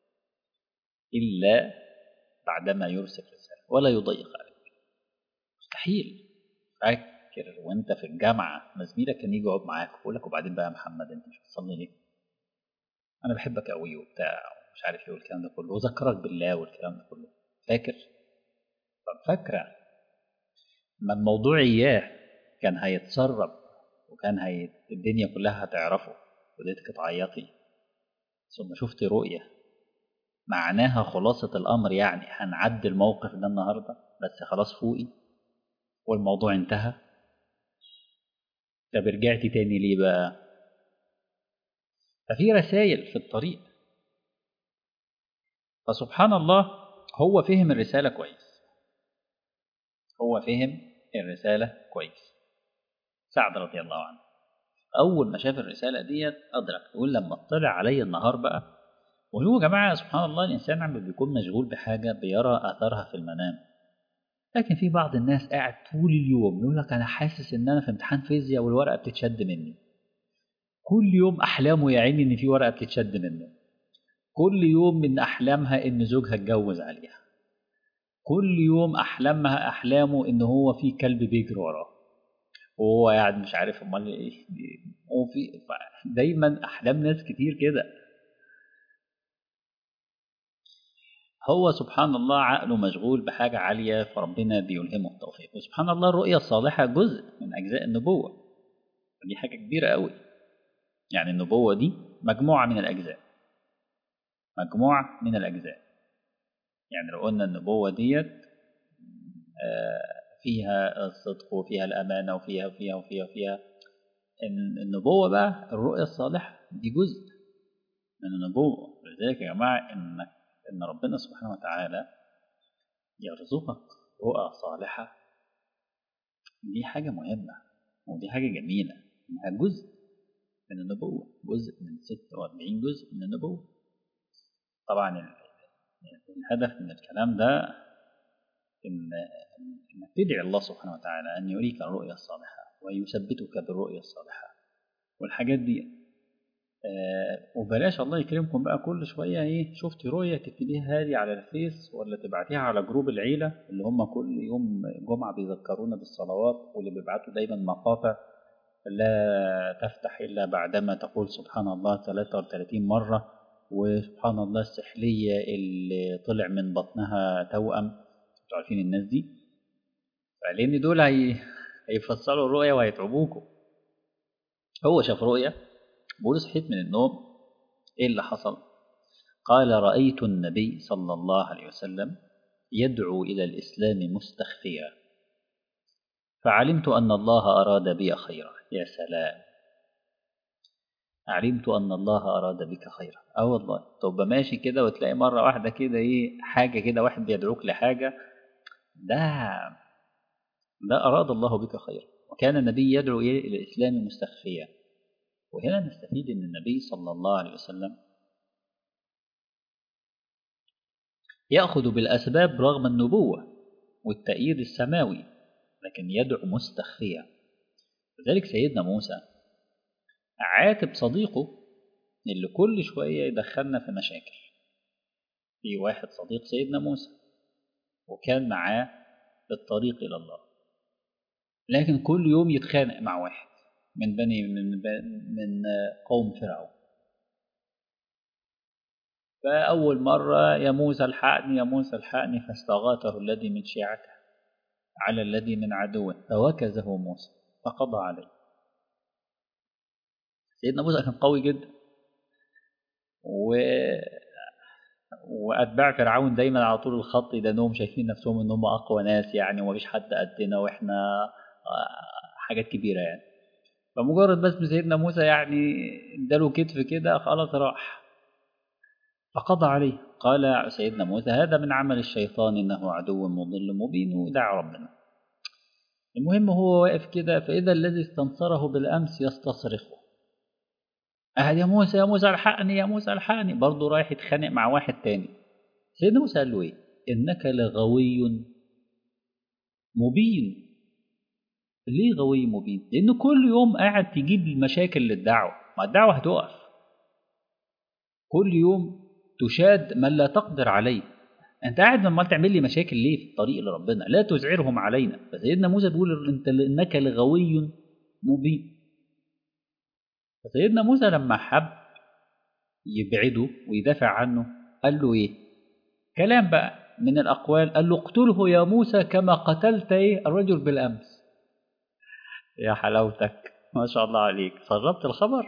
إلا بعدما يرسل رسالة ولا يضيق عليك مستحيل فاكر وانت في الجامعة ما زميلك كان يجي يقعد معاك ويقول لك وبعدين بقى يا محمد انت مش بتصلي ليه؟ انا بحبك قوي وبتاع ومش عارف ايه والكلام ده كله وذكرك بالله والكلام ده كله فاكر طب فاكره ما الموضوع اياه كان هيتسرب وكان هي الدنيا كلها هتعرفه ولقيتك تعيطي ثم شفت رؤية معناها خلاصة الأمر يعني هنعدي الموقف ده النهاردة بس خلاص فوقي والموضوع انتهى طب رجعتي تاني ليه بقى ففي رسائل في الطريق فسبحان الله هو فهم الرسالة كويس هو فهم الرسالة كويس سعد رضي الله عنه أول ما شاف الرسالة ديت أدرك يقول لما اطلع علي النهار بقى وهو يا جماعة سبحان الله الإنسان عم بيكون مشغول بحاجة بيرى أثرها في المنام لكن في بعض الناس قاعد طول اليوم يقول لك أنا حاسس إن أنا في امتحان فيزياء والورقة بتتشد مني كل يوم أحلامه يا عيني إن في ورقة بتتشد منه كل يوم من أحلامها إن زوجها اتجوز عليها كل يوم أحلامها أحلامه إن هو في كلب بيجري وراه وهو قاعد مش عارف امال ايه وفي دايما احلام ناس كتير كده هو سبحان الله عقله مشغول بحاجة عالية فربنا بيلهمه التوفيق وسبحان الله الرؤية الصالحة جزء من أجزاء النبوة ودي حاجة كبيرة قوي يعني النبوة دي مجموعة من الأجزاء مجموعة من الأجزاء يعني لو قلنا النبوة ديت فيها الصدق وفيها الأمانة وفيها وفيها وفيها وفيها النبوة بقى الرؤية الصالحة دي جزء من النبوة لذلك يا جماعة إن إن ربنا سبحانه وتعالى يرزقك رؤى صالحة دي حاجة مهمة ودي حاجة جميلة إنها جزء من النبوة جزء من 46 جزء من النبوة طبعا الهدف من الكلام ده إن إنك تدعي الله سبحانه وتعالى أن يريك الرؤيا الصالحة ويثبتك بالرؤيا الصالحة والحاجات دي آه وبلاش الله يكرمكم بقى كل شوية إيه شفتي رؤية تكتبيها لي على الفيس ولا تبعتيها على جروب العيلة اللي هم كل يوم جمعة بيذكرونا بالصلوات واللي بيبعتوا دايما مقاطع لا تفتح إلا بعدما تقول سبحان الله 33 مرة وسبحان الله السحلية اللي طلع من بطنها توأم انتوا عارفين الناس دي فلأن دول هي... هيفسروا الرؤية وهيتعبوكوا هو شاف رؤية بيقول صحيت من النوم ايه اللي حصل قال رأيت النبي صلى الله عليه وسلم يدعو إلى الإسلام مستخفيا فعلمت أن الله أراد بي خيرا يا سلام علمت أن الله أراد بك خيرا أه والله تبقى ماشي كده وتلاقي مرة واحدة كده إيه حاجة كده واحد بيدعوك لحاجة ده ده أراد الله بك خيرا وكان النبي يدعو إلى الإسلام مستخفيا وهنا نستفيد أن النبي صلى الله عليه وسلم يأخذ بالأسباب رغم النبوة والتأييد السماوي لكن يدعو مستخفيا لذلك سيدنا موسى عاتب صديقه اللي كل شوية يدخلنا في مشاكل في واحد صديق سيدنا موسى وكان معاه في الطريق إلى الله لكن كل يوم يتخانق مع واحد من بني من من قوم فرعون فأول مرة يا موسى الحقني يا موسى الحقني فاستغاثه الذي من شيعته على الذي من عدوه فوكزه موسى فقضى عليه سيدنا موسى كان قوي جدا و... واتباع فرعون دايما على طول الخط يدانهم شايفين نفسهم ان هم اقوى ناس يعني ومفيش حد قدنا واحنا حاجات كبيره يعني فمجرد بس سيدنا موسى يعني اداله كتف كده خلاص راح فقضى عليه قال سيدنا موسى هذا من عمل الشيطان انه عدو مضل مبين ودعا ربنا المهم هو واقف كده فاذا الذي استنصره بالامس يستصرخه أهل يا موسى يا موسى الحقني يا موسى الحقني برضه رايح يتخانق مع واحد تاني سيدنا موسى قال له ايه انك لغوي مبين ليه غوي مبين لانه كل يوم قاعد تجيب المشاكل للدعوه ما الدعوه هتقف كل يوم تشاد من لا تقدر عليه انت قاعد عمال تعمل لي مشاكل ليه في الطريق لربنا لا تزعرهم علينا فسيدنا موسى بيقول انت انك لغوي مبين فسيدنا موسى لما حب يبعده ويدافع عنه قال له ايه كلام بقى من الاقوال قال له اقتله يا موسى كما قتلت ايه الرجل بالامس يا حلاوتك ما شاء الله عليك سربت الخبر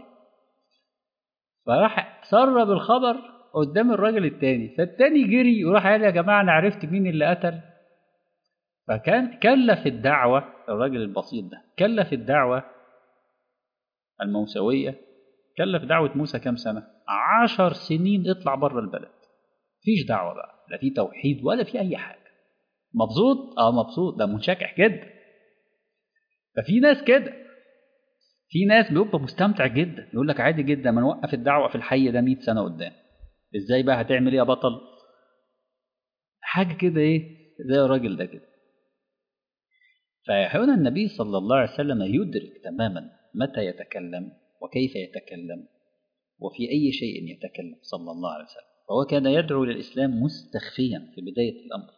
فراح سرب الخبر قدام الراجل التاني فالتاني جري وراح قال يا جماعه انا عرفت مين اللي قتل فكان كلف الدعوه الراجل البسيط ده كلف الدعوه الموسوية كلف دعوة موسى كام سنة؟ عشر سنين اطلع بره البلد فيش دعوة بقى لا في توحيد ولا في أي حاجة مبسوط؟ اه مبسوط ده منشكح جدا ففي ناس كده في ناس بيبقى مستمتع جدا يقول لك عادي جدا ما نوقف الدعوة في الحي ده 100 سنة قدام ازاي بقى هتعمل ايه يا بطل؟ حاجة كده ايه زي الراجل ده كده فهنا النبي صلى الله عليه وسلم يدرك تماما متى يتكلم وكيف يتكلم وفي أي شيء يتكلم صلى الله عليه وسلم فهو كان يدعو للإسلام مستخفيا في بداية الأمر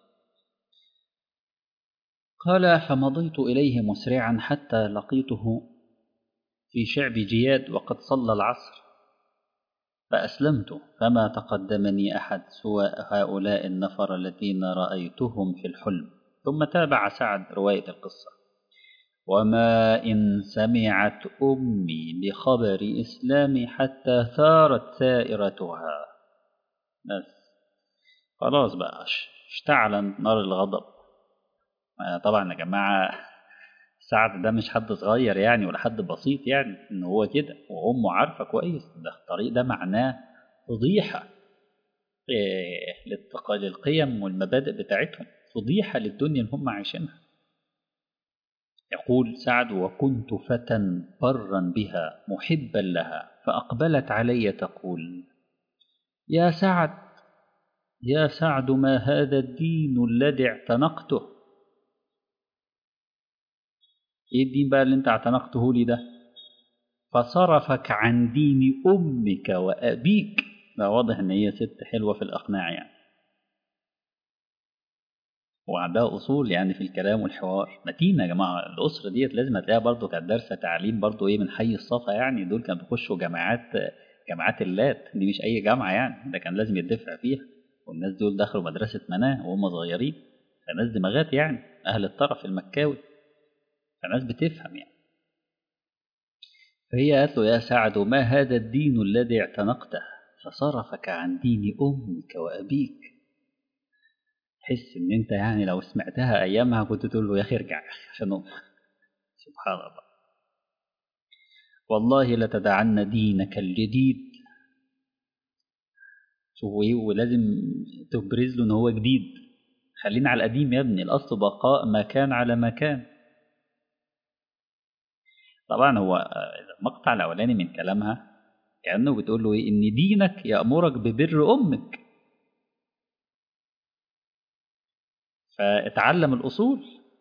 قال فمضيت إليه مسرعا حتى لقيته في شعب جياد وقد صلى العصر فأسلمت فما تقدمني أحد سوى هؤلاء النفر الذين رأيتهم في الحلم ثم تابع سعد رواية القصة وما إن سمعت أمي بخبر إسلامي حتى ثارت سائرتها بس خلاص بقى اشتعل نار الغضب طبعا يا جماعة سعد ده مش حد صغير يعني ولا حد بسيط يعني ان هو كده وامه عارفه كويس ده الطريق ده معناه فضيحه للقيم والمبادئ بتاعتهم فضيحه للدنيا اللي هم عايشينها يقول سعد وكنت فتى برا بها محبا لها فأقبلت علي تقول يا سعد يا سعد ما هذا الدين الذي اعتنقته ايه الدين بقى اللي انت اعتنقته لي ده فصرفك عن دين امك وابيك ده واضح ان هي ست حلوه في الاقناع يعني وعندها اصول يعني في الكلام والحوار متينه يا جماعه الاسره ديت لازم هتلاقيها برضو كانت دارسه تعليم برضو ايه من حي الصفا يعني دول كانوا بيخشوا جامعات جامعات اللات دي مش اي جامعه يعني ده كان لازم يدفع فيها والناس دول دخلوا مدرسه مناه وهم صغيرين فناس دماغات يعني اهل الطرف المكاوي فناس بتفهم يعني فهي قالت له يا سعد ما هذا الدين الذي اعتنقته فصرفك عن دين امك وابيك تحس ان انت يعني لو سمعتها ايامها كنت تقول له يا اخي ارجع عشان امك سبحان الله والله لتدعن دينك الجديد شوفوا ايه ولازم تبرز له ان هو جديد خلينا على القديم يا ابني الاصل بقاء ما كان على ما كان طبعا هو المقطع الاولاني من كلامها كانه بتقول له ايه ان دينك يامرك ببر امك فاتعلم الاصول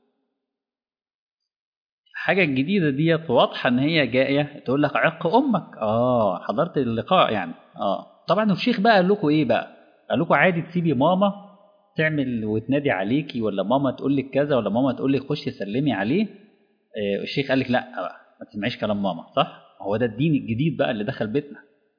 الحاجة الجديدة ديت واضحة إن هي جاية تقول لك عق أمك آه حضرت اللقاء يعني آه طبعا الشيخ بقى قال لكم إيه بقى؟ قال لكم عادي تسيبي ماما تعمل وتنادي عليكي ولا ماما تقول لك كذا ولا ماما تقول لك خشي سلمي عليه آه الشيخ قال لك لا بقى ما تسمعيش كلام ماما صح؟ هو ده الدين الجديد بقى اللي دخل بيتنا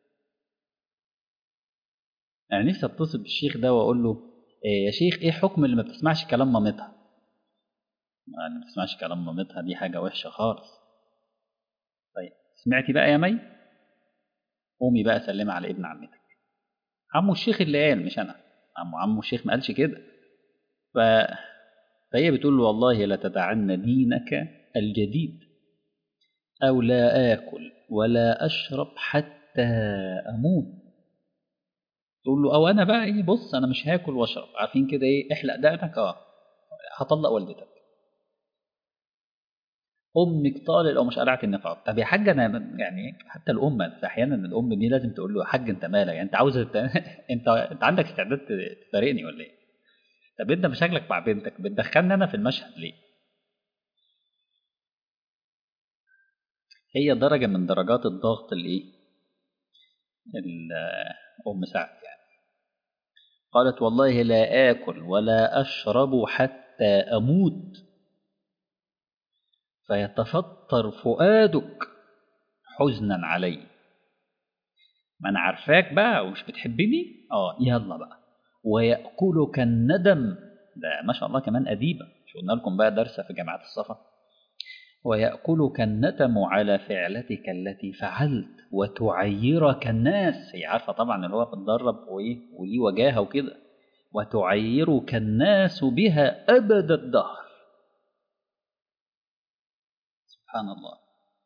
أنا يعني نفسي أتصل بالشيخ ده وأقول له إيه يا شيخ إيه حكم اللي ما بتسمعش كلام مامتها؟ اللي ما بتسمعش كلام مامتها دي حاجة وحشة خالص طيب سمعتي بقى يا مي قومي بقى سلمي على ابن عمتك عمو الشيخ اللي قال مش أنا عمو عمو الشيخ ما قالش كده ف... فهي بتقول له والله لتدعن دينك الجديد أو لا آكل ولا أشرب حتى أموت تقول له أو أنا بقى إيه بص أنا مش هاكل وأشرب عارفين كده إيه احلق دقنك أه هطلق والدتك امك طالق او مش قلعت النقاب طب يا حاجه انا يعني حتى الام احيانا الام دي لازم تقول له يا حاج انت مالك يعني انت عاوز انت انت, انت عندك استعداد تفارقني ولا ايه طب انت مشاكلك مع بنتك بتدخلني انا في المشهد ليه هي درجه من درجات الضغط الايه ام سعد يعني قالت والله لا اكل ولا اشرب حتى اموت فيتفطر فؤادك حزنا علي ما انا عارفاك بقى ومش بتحبني اه يلا بقى ويأكلك الندم ده ما شاء الله كمان أديبة مش قلنا لكم بقى درسة في جامعة الصفا ويأكلك الندم على فعلتك التي فعلت وتعيرك الناس هي عارفة طبعا اللي هو بتدرب وإيه وليه وجاهة وكده وتعيرك الناس بها أبد الدهر سبحان الله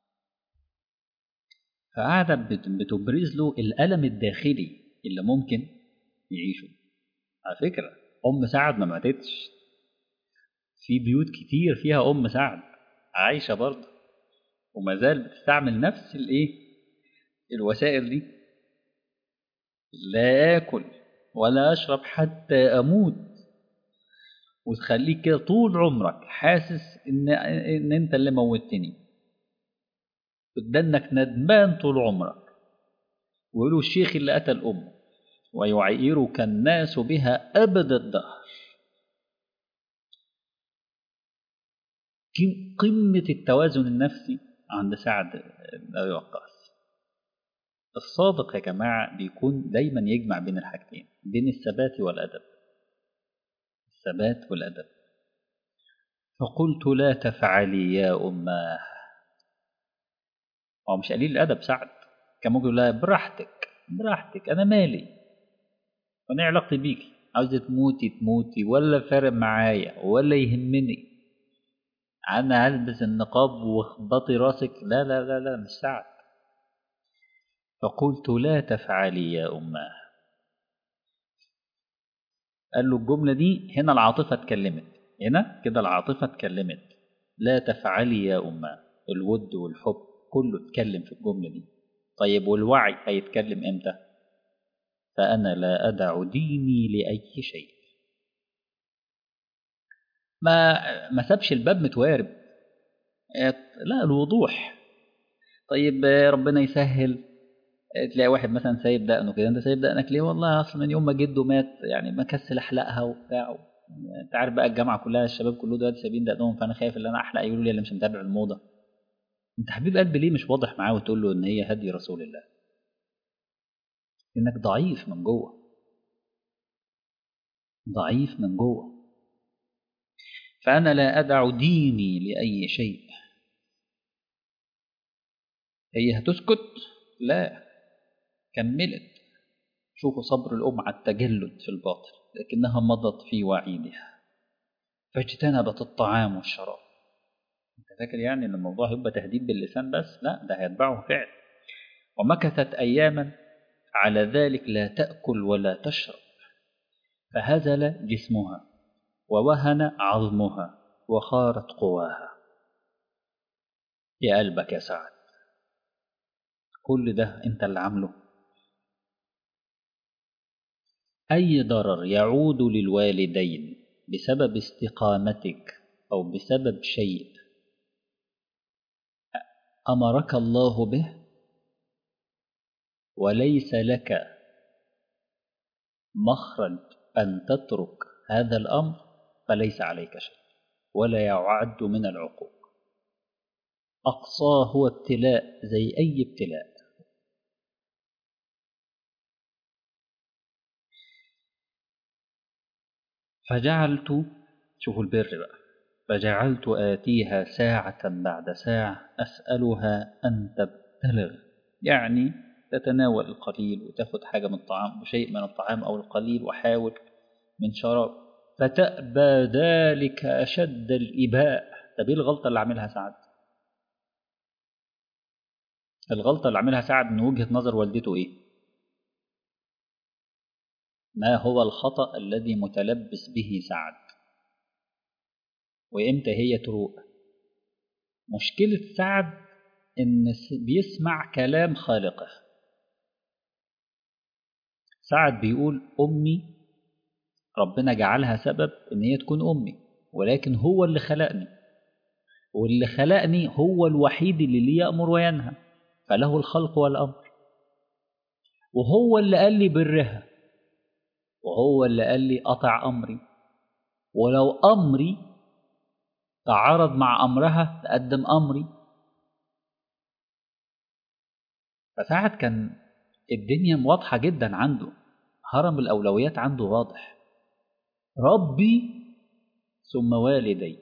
فقاعدة بتبرز له الألم الداخلي اللي ممكن يعيشه على فكرة أم سعد ما ماتتش في بيوت كتير فيها أم سعد عايشة برضه وما زال بتستعمل نفس الإيه الوسائل دي لا آكل ولا أشرب حتى أموت وتخليك كده طول عمرك حاسس ان ان انت اللي موتني قدامك ندمان طول عمرك ويقولوا الشيخ اللي قتل امه ويعيرك الناس بها ابد الدهر قمة التوازن النفسي عند سعد بن أبي وقاص الصادق يا جماعة بيكون دايما يجمع بين الحاجتين بين الثبات والأدب الثبات والأدب فقلت لا تفعلي يا أماه هو مش قليل الأدب سعد كان ممكن يقول لها براحتك براحتك أنا مالي وأنا علاقتي بيكي عاوزة تموتي تموتي ولا فارق معايا ولا يهمني أنا هلبس النقاب واخبطي راسك لا لا لا لا مش سعد فقلت لا تفعلي يا أماه قال له الجملة دي هنا العاطفة اتكلمت هنا كده العاطفة اتكلمت لا تفعلي يا أمة الود والحب كله اتكلم في الجملة دي طيب والوعي هيتكلم امتى فأنا لا أدع ديني لأي شيء ما ما سابش الباب متوارب لا الوضوح طيب ربنا يسهل تلاقي واحد مثلا سايب دقنه كده انت سايب دقنك ليه والله اصلا من يوم ما جده مات يعني مكسل احلقها وبتاع انت عارف بقى الجامعه كلها الشباب كله دلوقتي سايبين دقنهم فانا خايف ان انا احلق يقولوا لي اللي مش متابع الموضه انت حبيب قلبي ليه مش واضح معاه وتقول له ان هي هدي رسول الله إنك ضعيف من جوه ضعيف من جوه فأنا لا أدع ديني لأي شيء هي هتسكت لا كملت شوفوا صبر الأم على التجلد في الباطل لكنها مضت في وعيدها فاجتنبت الطعام والشراب انت فاكر يعني ان الموضوع هيبقى تهديد باللسان بس لا ده هيتبعه فعل ومكثت اياما على ذلك لا تاكل ولا تشرب فهزل جسمها ووهن عظمها وخارت قواها يا قلبك يا سعد كل ده انت اللي عامله اي ضرر يعود للوالدين بسبب استقامتك او بسبب شيء امرك الله به وليس لك مخرج ان تترك هذا الامر فليس عليك شيء ولا يعد من العقوق اقصاه هو ابتلاء زي اي ابتلاء فجعلت شوفوا البر بقى فجعلت آتيها ساعة بعد ساعة أسألها أن تبتلغ يعني تتناول القليل وتاخد حاجة من الطعام وشيء من الطعام أو القليل وحاول من شراب فتأبى ذلك أشد الإباء طب إيه الغلطة اللي عملها سعد؟ الغلطة اللي عملها سعد من وجهة نظر والدته إيه؟ ما هو الخطأ الذي متلبس به سعد وإمتى هي تروق مشكلة سعد إن بيسمع كلام خالقه سعد بيقول أمي ربنا جعلها سبب إن هي تكون أمي ولكن هو اللي خلقني واللي خلقني هو الوحيد اللي ليه يأمر وينهى فله الخلق والأمر وهو اللي قال لي برها وهو اللي قال لي أطع أمري ولو أمري تعارض مع أمرها تقدم أمري فساعد كان الدنيا واضحة جدا عنده هرم الأولويات عنده واضح ربي ثم والدي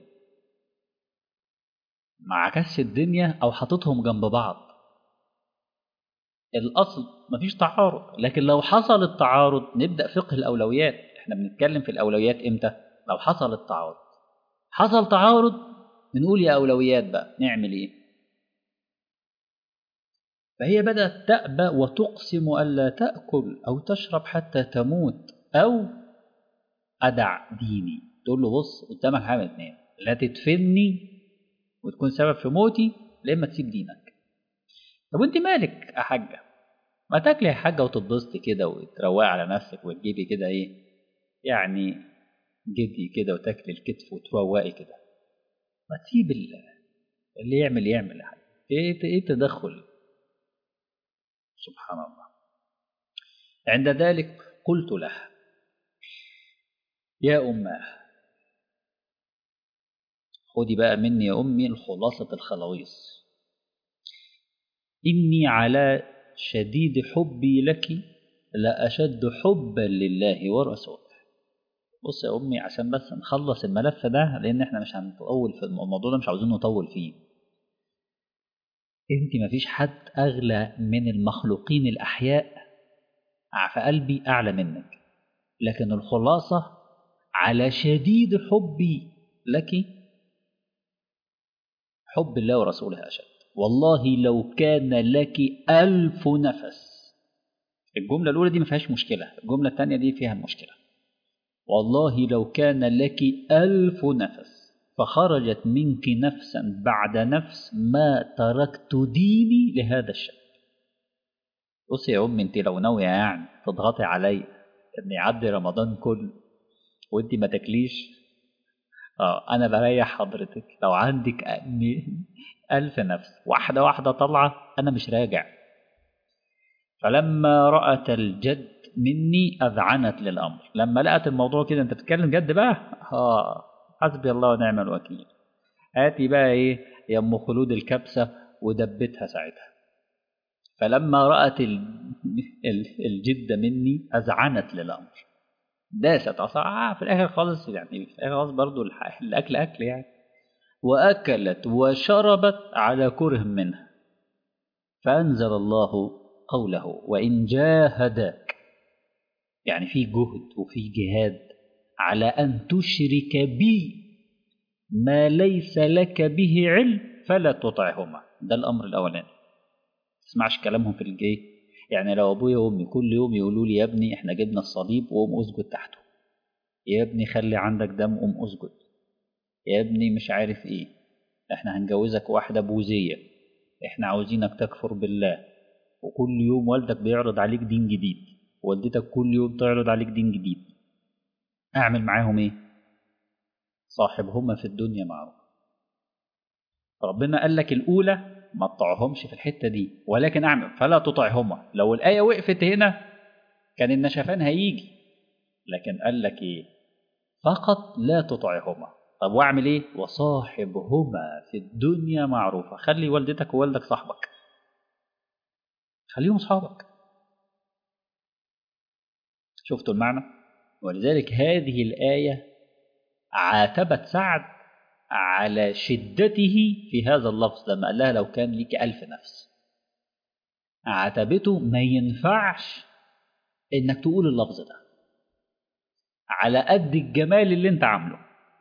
ما عكسش الدنيا أو حاططهم جنب بعض الأصل مفيش تعارض لكن لو حصل التعارض نبدأ فقه الأولويات احنا بنتكلم في الأولويات إمتى لو حصل التعارض حصل تعارض بنقول يا أولويات بقى نعمل إيه فهي بدأت تأبى وتقسم ألا تأكل أو تشرب حتى تموت أو أدع ديني تقول له بص قدامك حاجة من اتنين لا تدفني وتكون سبب في موتي لا إما تسيب دينك طب وانت مالك يا حاجة ما تاكلي يا حاجة وتتبسطي كده وتروقي على نفسك وتجيبي كده ايه يعني جدي كده وتاكلي الكتف وتروقي كده ما تسيب اللي يعمل يعمل يا حاجة ايه ايه تدخل سبحان الله عند ذلك قلت له يا أماه خدي بقى مني يا أمي الخلاصة الخلاويص إني على شديد حبي لك لأشد حبا لله ورسوله بص يا أمي عشان بس نخلص الملف ده لأن احنا مش هنطول في الموضوع ده مش عاوزين نطول فيه انت مفيش حد أغلى من المخلوقين الأحياء في قلبي أعلى منك لكن الخلاصة على شديد حبي لك حب الله ورسوله أشد والله لو كان لك ألف نفس الجملة الأولى دي ما فيهاش مشكلة الجملة الثانية دي فيها المشكلة والله لو كان لك ألف نفس فخرجت منك نفسا بعد نفس ما تركت ديني لهذا الشاب بصي يا أمي أنت لو ناوية يعني تضغطي علي إن يعدي رمضان كله وأنت ما تاكليش اه انا بريح حضرتك لو عندك ألف نفس واحدة واحدة طالعة أنا مش راجع فلما رأت الجد مني أذعنت للأمر لما لقت الموضوع كده أنت بتتكلم جد بقى اه حسبي الله ونعم الوكيل هاتي بقى إيه يا أم خلود الكبسة ودبتها ساعتها فلما رأت الجدة مني أذعنت للأمر داست أصلا في الآخر خالص يعني في الآخر خالص برضو الأكل أكل يعني وأكلت وشربت على كره منها فأنزل الله قوله وإن جاهداك يعني في جهد وفي جهاد على أن تشرك بي ما ليس لك به علم فلا تطعهما ده الأمر الأولاني تسمعش كلامهم في الجي يعني لو أبويا وأمي كل يوم يقولوا لي يا ابني إحنا جبنا الصليب وقوم أسجد تحته يا ابني خلي عندك دم قوم أسجد يا ابني مش عارف إيه إحنا هنجوزك واحدة بوذية إحنا عاوزينك تكفر بالله وكل يوم والدك بيعرض عليك دين جديد والدتك كل يوم تعرض عليك دين جديد أعمل معاهم إيه صاحبهما في الدنيا معروف ربنا قال لك الأولى ما تطعهمش في الحتة دي ولكن أعمل فلا تطعهما لو الآية وقفت هنا كان النشفان هيجي لكن قال لك إيه فقط لا تطعهما طب واعمل ايه وصاحبهما في الدنيا معروفة خلي والدتك ووالدك صاحبك خليهم صحابك شفتوا المعنى ولذلك هذه الآية عاتبت سعد على شدته في هذا اللفظ لما قال لها لو كان ليك ألف نفس عاتبته ما ينفعش إنك تقول اللفظ ده على قد الجمال اللي انت عامله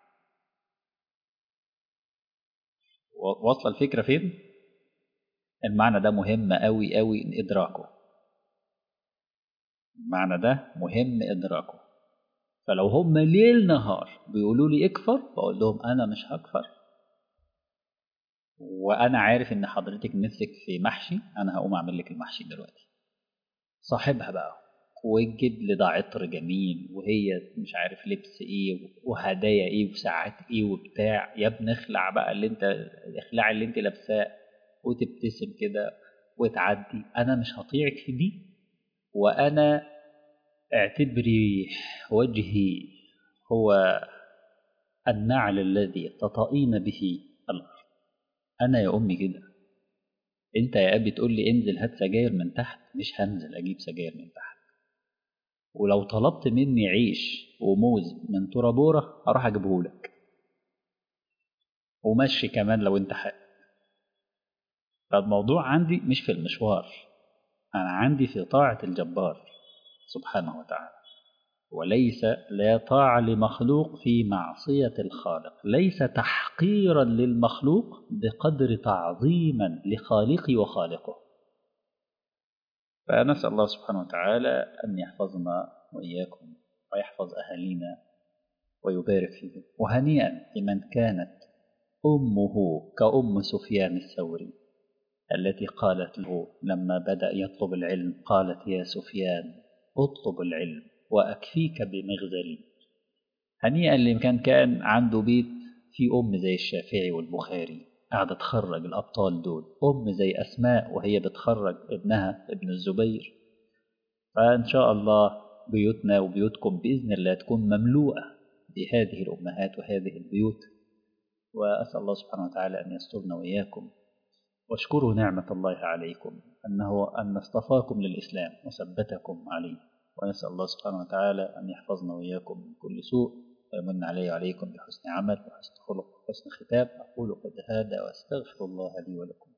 واصله الفكره فين المعنى ده مهم قوي قوي ادراكه المعنى ده مهم ادراكه فلو هم ليل نهار بيقولوا لي اكفر بقول لهم انا مش هكفر وانا عارف ان حضرتك نفسك في محشي انا هقوم اعمل لك المحشي دلوقتي صاحبها بقى وتجيب لي ده عطر جميل وهي مش عارف لبس ايه وهدايا ايه وساعات ايه وبتاع يا ابني اخلع بقى اللي انت الاخلاع اللي انت لابساه وتبتسم كده وتعدي انا مش هطيعك في دي وانا اعتبري وجهي هو النعل الذي تطئين به الارض انا يا امي كده انت يا ابي تقول لي انزل هات سجاير من تحت مش هنزل اجيب سجاير من تحت ولو طلبت مني عيش وموز من تورابورا اروح اجيبه لك ومشي كمان لو انت حق فالموضوع عندي مش في المشوار انا عندي في طاعه الجبار سبحانه وتعالى وليس لا طاعه لمخلوق في معصيه الخالق ليس تحقيرا للمخلوق بقدر تعظيما لخالقي وخالقه فنسأل الله سبحانه وتعالى أن يحفظنا وإياكم ويحفظ أهالينا ويبارك فيهم وهنيئا لمن كانت أمه كأم سفيان الثوري التي قالت له لما بدأ يطلب العلم قالت يا سفيان اطلب العلم وأكفيك بمغزلي هنيئا لمن كان عنده بيت في أم زي الشافعي والبخاري قاعدة تخرج الأبطال دول أم زي أسماء وهي بتخرج ابنها ابن الزبير فإن شاء الله بيوتنا وبيوتكم بإذن الله تكون مملوءة بهذه الأمهات وهذه البيوت وأسأل الله سبحانه وتعالى أن يسترنا وإياكم واشكروا نعمة الله عليكم أنه أن اصطفاكم للإسلام وثبتكم عليه ونسأل الله سبحانه وتعالى أن يحفظنا وإياكم من كل سوء ويمن علي وعليكم بحسن عمل وحسن خلق وحسن ختام أقول قد هذا وأستغفر الله لي ولكم